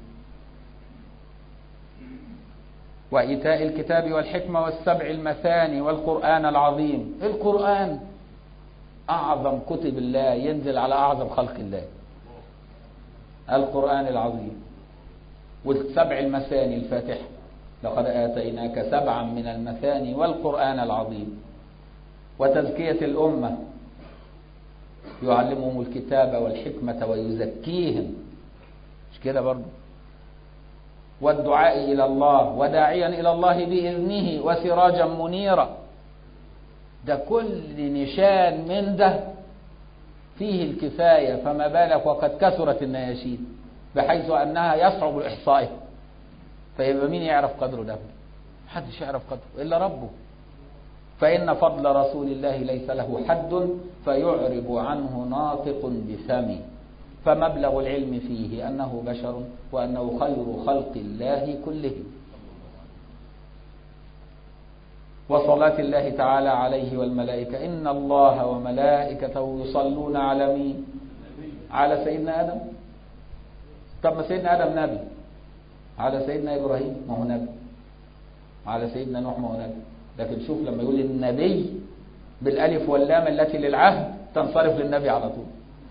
وإيتاء الكتاب والحكمة والسبع المثاني والقرآن العظيم القرآن أعظم كتب الله ينزل على أعظم خلق الله القرآن العظيم والسبع المثاني الفاتحة لقد آتيناك سبعا من المثاني والقرآن العظيم وتزكية الأمة يعلمهم الكتاب والحكمة ويزكيهم مش كده برضه والدعاء إلى الله وداعيا إلى الله بإذنه وسراجا منيرا ده كل نشان من ده فيه الكفاية فما بالك وقد كثرت النياشين بحيث أنها يصعب إحصائها فيبقى مين يعرف قدره ده محدش يعرف قدره إلا ربه فإن فضل رسول الله ليس له حد فيعرب عنه ناطق بفمه فمبلغ العلم فيه أنه بشر وأنه خير خلق الله كلهم وصلاة الله تعالى عليه والملائكة إن الله وملائكته يصلون على مين على سيدنا آدم طب ما سيدنا ادم نبي على سيدنا ابراهيم ما هو نبي على سيدنا نوح ما هو نبي لكن شوف لما يقول النبي بالالف واللام التي للعهد تنصرف للنبي على طول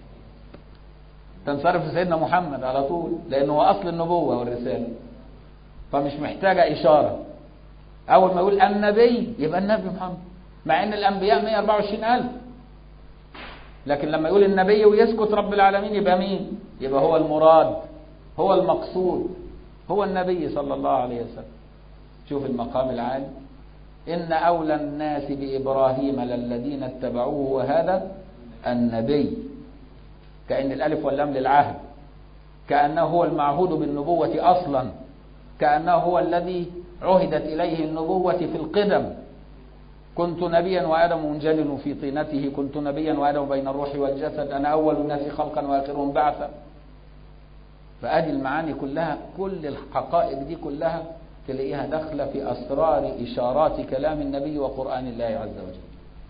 تنصرف لسيدنا محمد على طول لانه هو اصل النبوه والرساله فمش محتاجه اشاره اول ما يقول النبي يبقى النبي محمد مع ان الانبياء 124000 لكن لما يقول النبي ويسكت رب العالمين يبقى مين يبقى هو المراد هو المقصود هو النبي صلى الله عليه وسلم شوف المقام العالي إن أولى الناس بإبراهيم للذين اتبعوه وهذا النبي كأن الألف واللام للعهد كأنه هو المعهود بالنبوة أصلا كأنه هو الذي عهدت إليه النبوة في القدم كنت نبيا وآدم منجلل في طينته كنت نبيا وآدم بين الروح والجسد أنا أول الناس خلقا وآخرهم بعثا فأدي المعاني كلها كل الحقائق دي كلها تلاقيها داخلة في أسرار إشارات كلام النبي وقرآن الله عز وجل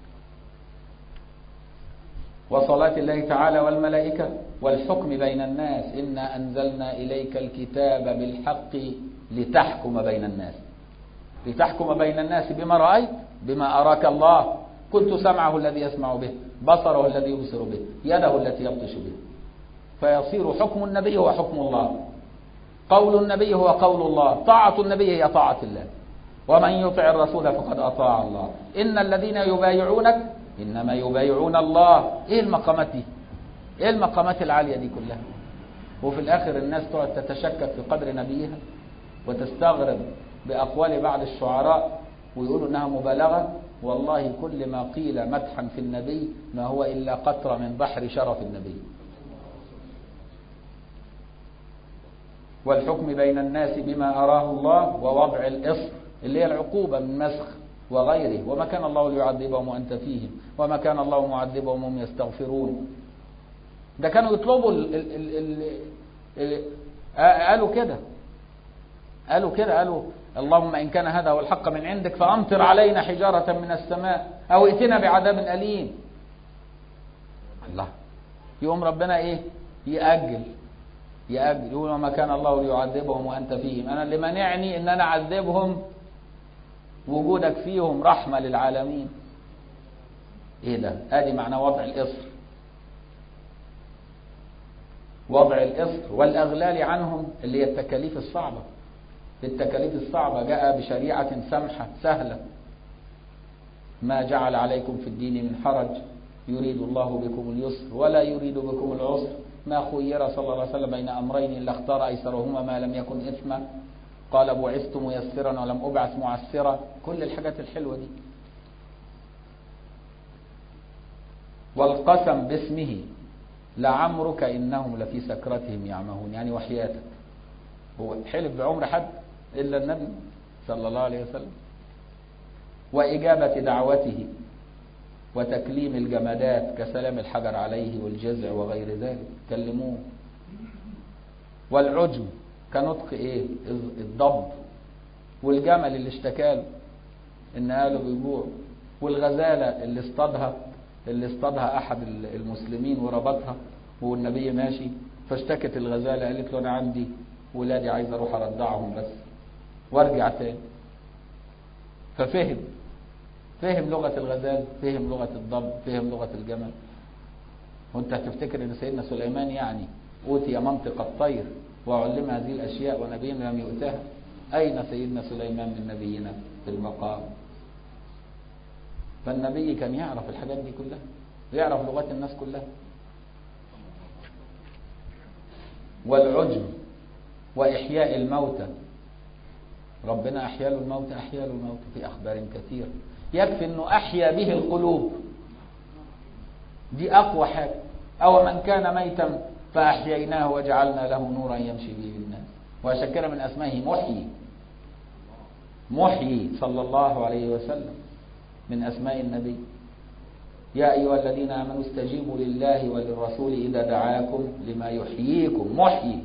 وصلاة الله تعالى والملائكة والحكم بين الناس إنا أنزلنا إليك الكتاب بالحق لتحكم بين الناس لتحكم بين الناس بما رأيت بما أراك الله كنت سمعه الذي يسمع به بصره الذي يبصر به يده التي يبطش به فيصير حكم النبي هو حكم الله قول النبي هو قول الله طاعة النبي هي طاعة الله ومن يطع الرسول فقد أطاع الله إن الذين يبايعونك إنما يبايعون الله إيه المقامات دي إيه المقامات العالية دي كلها وفي الآخر الناس تقعد تتشكك في قدر نبيها وتستغرب بأقوال بعض الشعراء ويقولوا إنها مبالغة والله كل ما قيل مدحا في النبي ما هو إلا قطرة من بحر شرف النبي والحكم بين الناس بما أراه الله ووضع الإصر اللي هي العقوبة من مسخ وغيره وما كان الله ليعذبهم وأنت فيهم وما كان الله معذبهم وهم يستغفرون ده كانوا يطلبوا ال ال ال ال ال قالوا كده قالوا كده قالوا اللهم إن كان هذا هو الحق من عندك فأمطر علينا حجارة من السماء أو ائتنا بعذاب أليم الله يقوم ربنا إيه يأجل يأجل يقول وما كان الله ليعذبهم وأنت فيهم أنا اللي منعني إن أنا أعذبهم وجودك فيهم رحمة للعالمين إيه ده آدي معنى وضع الإصر وضع الإصر والأغلال عنهم اللي هي التكاليف الصعبة التكاليف الصعبة جاء بشريعة سمحة سهلة ما جعل عليكم في الدين من حرج يريد الله بكم اليسر ولا يريد بكم العسر ما خير صلى الله عليه وسلم بين أمرين إلا اختار أيسرهما ما لم يكن إثما قال بعثت ميسرا ولم أبعث معسرا كل الحاجات الحلوة دي والقسم باسمه لعمرك إنهم لفي سكرتهم يعمهون يعني وحياتك هو حلف بعمر حد إلا النبي صلى الله عليه وسلم وإجابة دعوته وتكليم الجمادات كسلام الحجر عليه والجزع وغير ذلك كلموه والعجم كنطق ايه الضب والجمل اللي اشتكاله ان قالوا بيجوع والغزالة اللي اصطادها اللي اصطادها احد المسلمين وربطها والنبي ماشي فاشتكت الغزالة قالت له انا عندي ولادي عايز اروح ارضعهم بس وارجع تاني ففهم فهم لغة الغزال فهم لغة الضب فهم لغة الجمل وانت هتفتكر ان سيدنا سليمان يعني اوتي منطق الطير وعلم هذه الاشياء ونبي لم يؤتها اين سيدنا سليمان من نبينا في المقام فالنبي كان يعرف الحاجات دي كلها يعرف لغات الناس كلها والعجم وإحياء الموتى ربنا أحيا له الموتى أحيا له الموتى في أخبار كثيرة يكفي أنه أحيا به القلوب دي أقوى حاجة أو من كان ميتا فأحييناه وجعلنا له نورا يمشي به الناس وعشان كده من أسمائه محيي محيي صلى الله عليه وسلم من أسماء النبي يا أيها الذين آمنوا استجيبوا لله وللرسول إذا دعاكم لما يحييكم محيي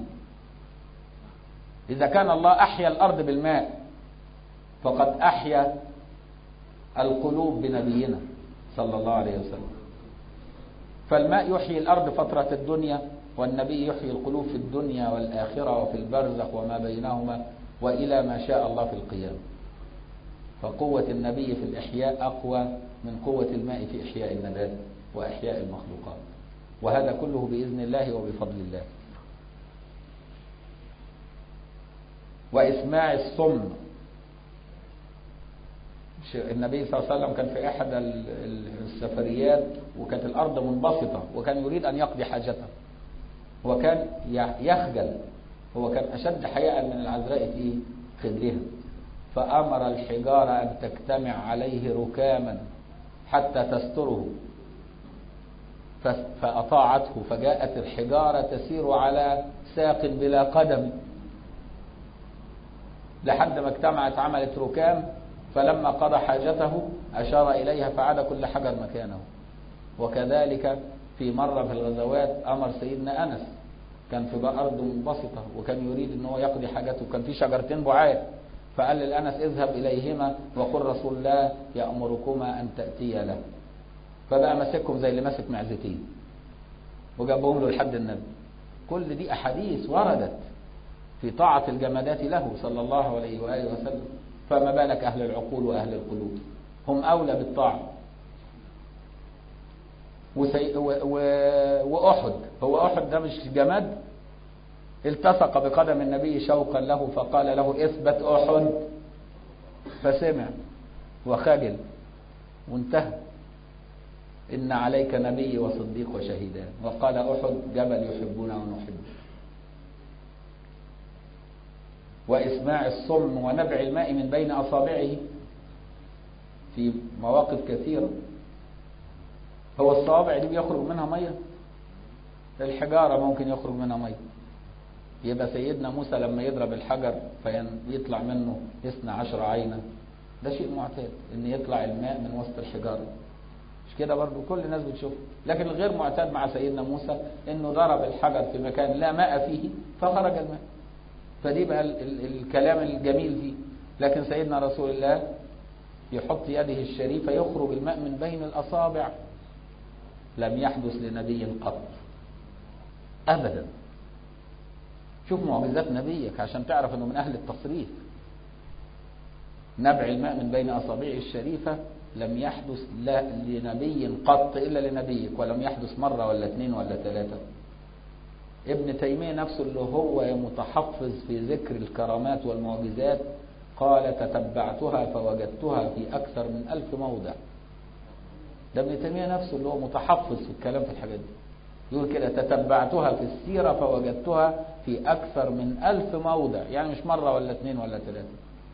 إذا كان الله أحيا الأرض بالماء فقد أحيا القلوب بنبينا صلى الله عليه وسلم فالماء يحيي الأرض فترة الدنيا والنبي يحيي القلوب في الدنيا والآخرة وفي البرزخ وما بينهما وإلى ما شاء الله في القيامة فقوة النبي في الإحياء أقوى من قوة الماء في إحياء النبات وإحياء المخلوقات وهذا كله بإذن الله وبفضل الله وإسماع الصم النبي صلى الله عليه وسلم كان في أحد السفريات وكانت الأرض منبسطة وكان يريد أن يقضي حاجته وكان يخجل هو كان أشد حياء من العذراء في خدرها فأمر الحجارة أن تجتمع عليه ركاما حتى تستره فأطاعته فجاءت الحجارة تسير على ساق بلا قدم لحد ما اجتمعت عملت ركام فلما قضى حاجته أشار إليها فعاد كل حجر مكانه وكذلك في مرة في الغزوات أمر سيدنا أنس كان في أرض منبسطة وكان يريد أن هو يقضي حاجته كان في شجرتين بعاد فقال للأنس اذهب إليهما وقل رسول الله يأمركما أن تأتي له فبقى ماسكهم زي اللي ماسك معزتين وجابهم له لحد النبي كل دي أحاديث وردت في طاعة الجمادات له صلى الله عليه وآله وسلم فما بالك أهل العقول وأهل القلوب هم أولى بالطاعة وسي... و... و... وأحد هو أحد ده مش جماد التصق بقدم النبي شوقا له فقال له اثبت أحد فسمع وخجل وانتهى إن عليك نبي وصديق وشهيدان وقال أحد جبل يحبنا ونحبه وإسماع الصم ونبع الماء من بين أصابعه في مواقف كثيرة هو الصوابع دي بيخرج منها مية الحجارة ممكن يخرج منها مية يبقى سيدنا موسى لما يضرب الحجر فيطلع منه اثنى عشر عينا ده شيء معتاد ان يطلع الماء من وسط الحجارة مش كده برضو كل الناس بتشوف لكن الغير معتاد مع سيدنا موسى انه ضرب الحجر في مكان لا ماء فيه فخرج الماء فدي بقى ال ال الكلام الجميل فيه لكن سيدنا رسول الله يحط يده الشريفة يخرج الماء من بين الأصابع لم يحدث لنبي قط أبدا شوف معجزات نبيك عشان تعرف أنه من أهل التصريف نبع الماء من بين أصابعه الشريفة لم يحدث لا لنبي قط إلا لنبيك ولم يحدث مرة ولا اثنين ولا ثلاثة ابن تيمية نفسه اللي هو متحفظ في ذكر الكرامات والمعجزات قال تتبعتها فوجدتها في أكثر من ألف موضع ده ابن تيمية نفسه اللي هو متحفظ في الكلام في الحاجات دي يقول كده تتبعتها في السيرة فوجدتها في أكثر من ألف موضع يعني مش مرة ولا اثنين ولا ثلاثة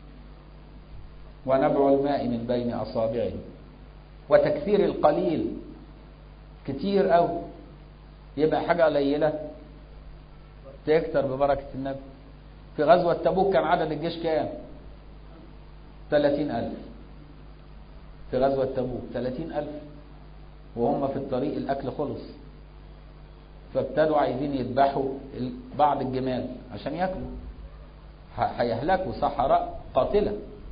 ونبع الماء من بين أصابعه وتكثير القليل كتير أوي يبقى حاجة قليلة تكتر ببركة النبي في غزوة تبوك كان عدد الجيش كام ثلاثين ألف في غزوة تبوك ثلاثين ألف وهم في الطريق الأكل خلص فابتدوا عايزين يذبحوا بعض الجمال عشان ياكلوا هيهلكوا صحراء قاتلة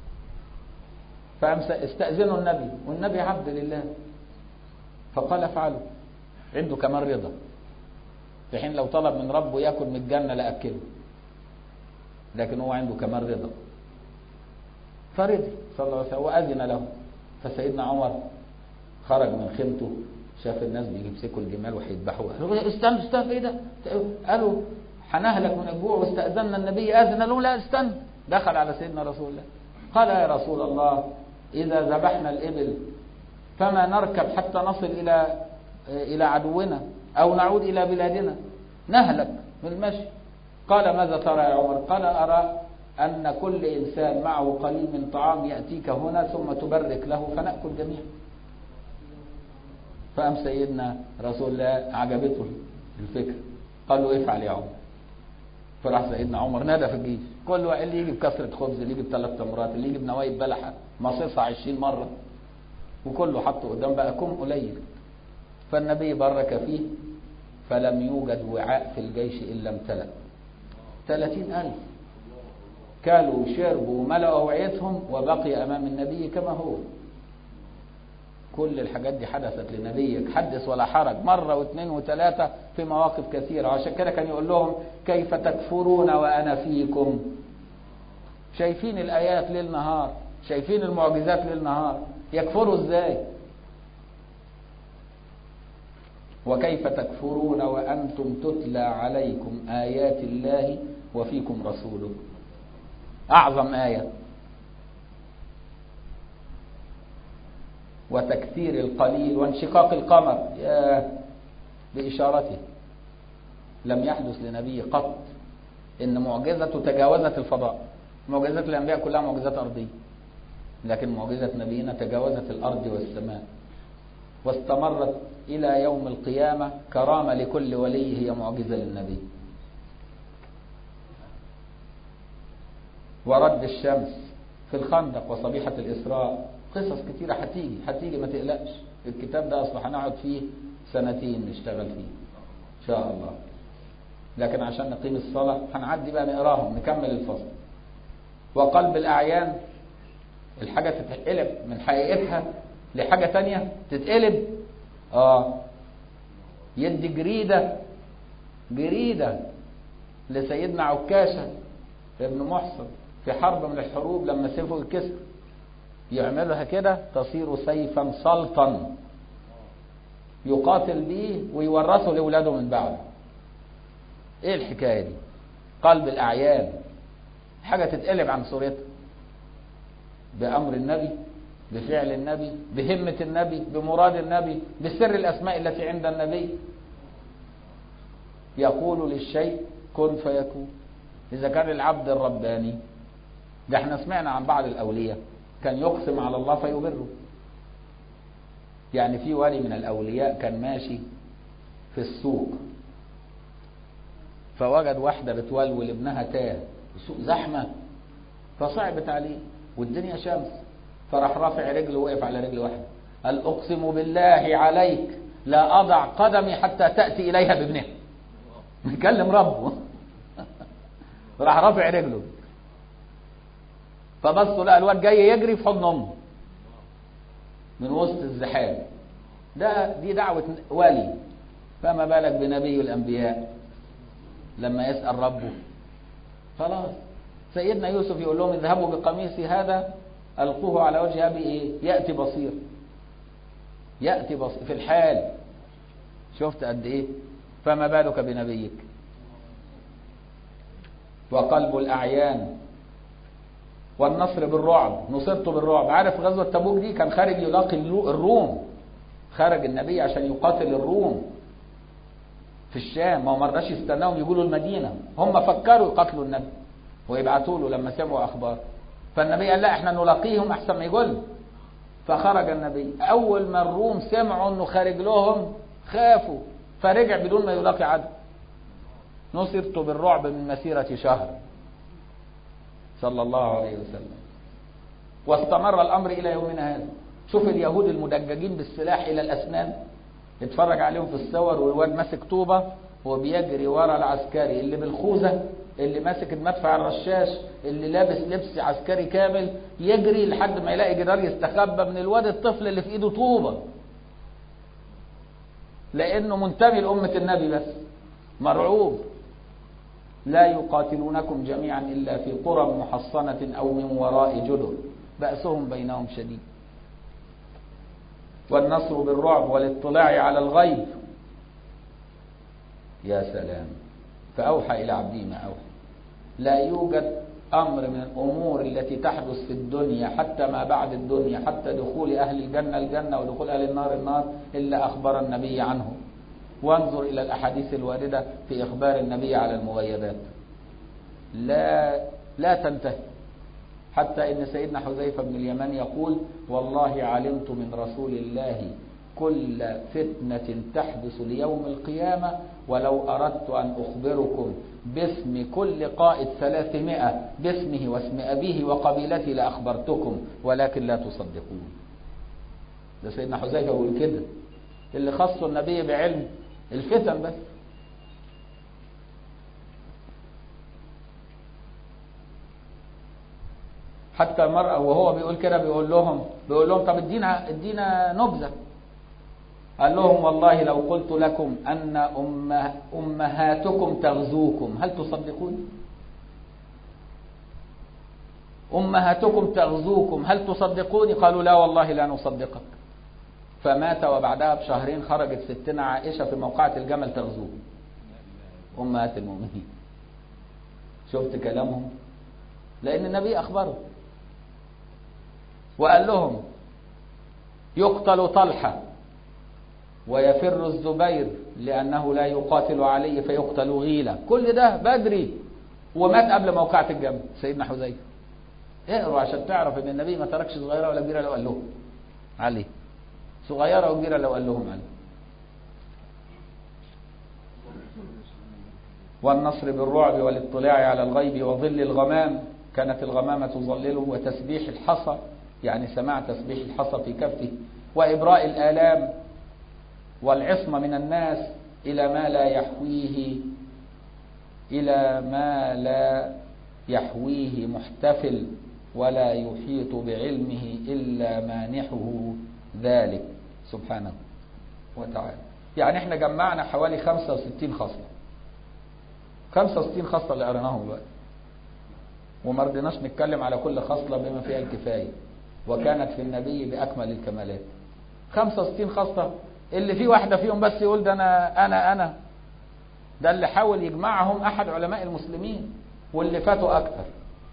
فاستأذنوا النبي والنبي عبد لله فقال افعلوا عنده كمان رضا في حين لو طلب من ربه ياكل من الجنة لأكله لكن هو عنده كمان رضا فرضي صلى الله عليه وسلم وأذن له فسيدنا عمر خرج من خيمته شاف الناس بيمسكوا الجمال وهيذبحوها قالوا استنى استنى ايه ده قالوا هنهلك من الجوع واستأذنا النبي أذن له لا استنى دخل على سيدنا رسول الله قال يا رسول الله إذا ذبحنا الإبل فما نركب حتى نصل إلى إلى عدونا أو نعود إلى بلادنا نهلك من المشي قال ماذا ترى يا عمر قال أرى أن كل إنسان معه قليل من طعام يأتيك هنا ثم تبرك له فنأكل جميعا فقام سيدنا رسول الله عجبته الفكرة قال له افعل يا عمر فراح سيدنا عمر نادى في الجيش كل واحد اللي يجيب كسرة خبز اللي يجيب ثلاث تمرات اللي يجيب نوايب بلحة مصيصة عشرين مرة وكله حطه قدام بقى كم قليل فالنبي بارك فيه فلم يوجد وعاء في الجيش إلا امتلأ ثلاثين ألف كلوا وشربوا وملأوا أوعيتهم وبقي أمام النبي كما هو كل الحاجات دي حدثت لنبيك حدث ولا حرج مرة واثنين وثلاثة في مواقف كثيرة عشان كده كان يقول لهم كيف تكفرون وأنا فيكم شايفين الآيات ليل نهار شايفين المعجزات ليل نهار يكفروا ازاي وكيف تكفرون وأنتم تتلى عليكم آيات الله وفيكم رسوله أعظم آية وتكثير القليل وانشقاق القمر يا بإشارته لم يحدث لنبي قط إن معجزته تجاوزت الفضاء معجزات الأنبياء كلها معجزات أرضية لكن معجزة نبينا تجاوزت الأرض والسماء واستمرت إلى يوم القيامة كرامة لكل ولي هي معجزة للنبي ورد الشمس في الخندق وصبيحة الإسراء قصص كتيرة هتيجي هتيجي ما تقلقش الكتاب ده أصلا هنقعد فيه سنتين نشتغل فيه إن شاء الله لكن عشان نقيم الصلاة هنعدي بقى نقراهم نكمل الفصل وقلب الأعيان الحاجة تتقلب من حقيقتها لحاجة تانية تتقلب اه يدي جريدة جريدة لسيدنا عكاشة ابن محصن في حرب من الحروب لما سيفه يتكسر يعملها كده تصير سيفا سلطا يقاتل به ويورثه لاولاده من بعده ايه الحكايه دي قلب الاعيان حاجه تتقلب عن صورتها بامر النبي بفعل النبي بهمه النبي بمراد النبي بسر الاسماء التي عند النبي يقول للشيء كن فيكون اذا كان العبد الرباني ده احنا سمعنا عن بعض الاولياء كان يقسم على الله فيبره يعني في ولي من الاولياء كان ماشي في السوق فوجد واحدة بتولول ابنها تاه السوق زحمة فصعبت عليه والدنيا شمس فراح رافع رجله وقف على رجل واحدة قال أقسم بالله عليك لا أضع قدمي حتى تأتي إليها بابنها بيكلم ربه راح رافع رجله فبصوا لقى الواد جاي يجري في حضن امه من وسط الزحام ده دي دعوة ولي فما بالك بنبي الأنبياء لما يسأل ربه خلاص سيدنا يوسف يقول لهم اذهبوا بقميصي هذا ألقوه على وجه أبي إيه؟ يأتي بصير يأتي بصير في الحال شفت قد إيه فما بالك بنبيك وقلب الأعيان والنصر بالرعب نصرته بالرعب عارف غزوة تبوك دي كان خارج يلاقي الروم خرج النبي عشان يقاتل الروم في الشام ما مرضاش يستناهم يقولوا المدينة هم فكروا يقاتلوا النبي ويبعتوا له لما سمعوا أخبار فالنبي قال لا احنا نلاقيهم أحسن ما يقول فخرج النبي أول ما الروم سمعوا أنه خارج لهم خافوا فرجع بدون ما يلاقي عدو نصرت بالرعب من مسيرة شهر صلى الله عليه وسلم واستمر الأمر إلى يومنا هذا شوف اليهود المدججين بالسلاح إلى الأسنان اتفرج عليهم في الصور والواد ماسك طوبة وبيجري ورا العسكري اللي بالخوذة اللي ماسك المدفع الرشاش اللي لابس لبس عسكري كامل يجري لحد ما يلاقي جدار يستخبى من الواد الطفل اللي في ايده طوبة لانه منتمي لأمة النبي بس مرعوب لا يقاتلونكم جميعا إلا في قرى محصنة أو من وراء جدر بأسهم بينهم شديد والنصر بالرعب والاطلاع على الغيب يا سلام فأوحى إلى عبده ما أوحى لا يوجد أمر من الأمور التي تحدث في الدنيا حتى ما بعد الدنيا حتى دخول أهل الجنة الجنة ودخول أهل النار النار إلا أخبر النبي عنه وانظر إلى الأحاديث الواردة في إخبار النبي على المغيبات لا لا تنتهي حتى إن سيدنا حذيفة بن اليمان يقول والله علمت من رسول الله كل فتنة تحدث ليوم القيامة ولو أردت أن أخبركم باسم كل قائد ثلاثمائة باسمه واسم أبيه وقبيلته لأخبرتكم ولكن لا تصدقون ده سيدنا حذيفة يقول كده اللي خصوا النبي بعلم الفتن بس حتى المرأة وهو بيقول كده بيقول لهم بيقول لهم طب ادينا ادينا نبذة قال لهم والله لو قلت لكم أن أم أمهاتكم تغزوكم هل تصدقون أمهاتكم تغزوكم هل تصدقوني قالوا لا والله لا نصدقك فمات وبعدها بشهرين خرجت ستنا عائشة في موقعة الجمل تغزوه أمهات المؤمنين شفت كلامهم لأن النبي أخبره وقال لهم يقتل طلحة ويفر الزبير لأنه لا يقاتل علي فيقتل غيلة كل ده بدري ومات قبل موقعة الجمل سيدنا حذيفة اقروا عشان تعرف ان النبي ما تركش صغيرة ولا كبيرة لو قال لهم عليه صغيرة وكبيرة لو قال لهم عليه والنصر بالرعب والاطلاع على الغيب وظل الغمام كانت الغمامة تظلله وتسبيح الحصى يعني سماع تسبيح الحصى في كفه وإبراء الآلام والعصمة من الناس إلى ما لا يحويه إلى ما لا يحويه محتفل ولا يحيط بعلمه إلا مانحه ذلك سبحانه وتعالى يعني احنا جمعنا حوالي 65 خصلة 65 خصلة اللي قريناهم دلوقتي وما رضيناش نتكلم على كل خصلة بما فيها الكفاية وكانت في النبي بأكمل الكمالات 65 خصلة اللي فيه واحدة فيهم بس يقول ده أنا أنا أنا ده اللي حاول يجمعهم أحد علماء المسلمين واللي فاتوا أكثر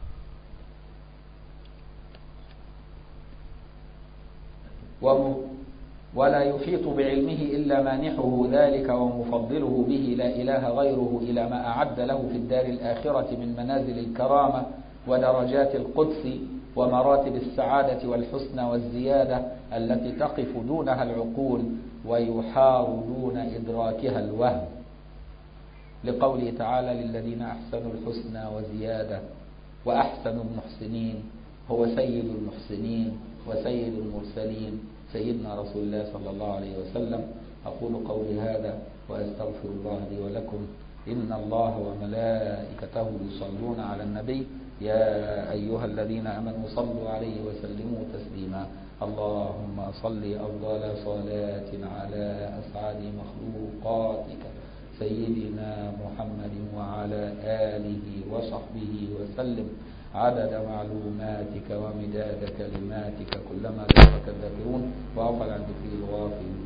ولا يحيط بعلمه إلا مانحه ذلك ومفضله به لا إله غيره إلى ما أعد له في الدار الآخرة من منازل الكرامة ودرجات القدس ومراتب السعادة والحسنى والزيادة التي تقف دونها العقول ويحار دون إدراكها الوهم لقوله تعالى للذين أحسنوا الحسنى وزيادة وأحسن المحسنين هو سيد المحسنين وسيد المرسلين سيدنا رسول الله صلى الله عليه وسلم أقول قولي هذا وأستغفر الله لي ولكم إن الله وملائكته يصلون على النبي يا أيها الذين أمنوا صلوا عليه وسلموا تسليما اللهم صل أفضل صلاة على أسعد مخلوقاتك سيدنا محمد وعلى آله وصحبه وسلم عدد معلوماتك ومداد كلماتك كلما ذكرك الذاكرون وعفى عن ذكر الغافلين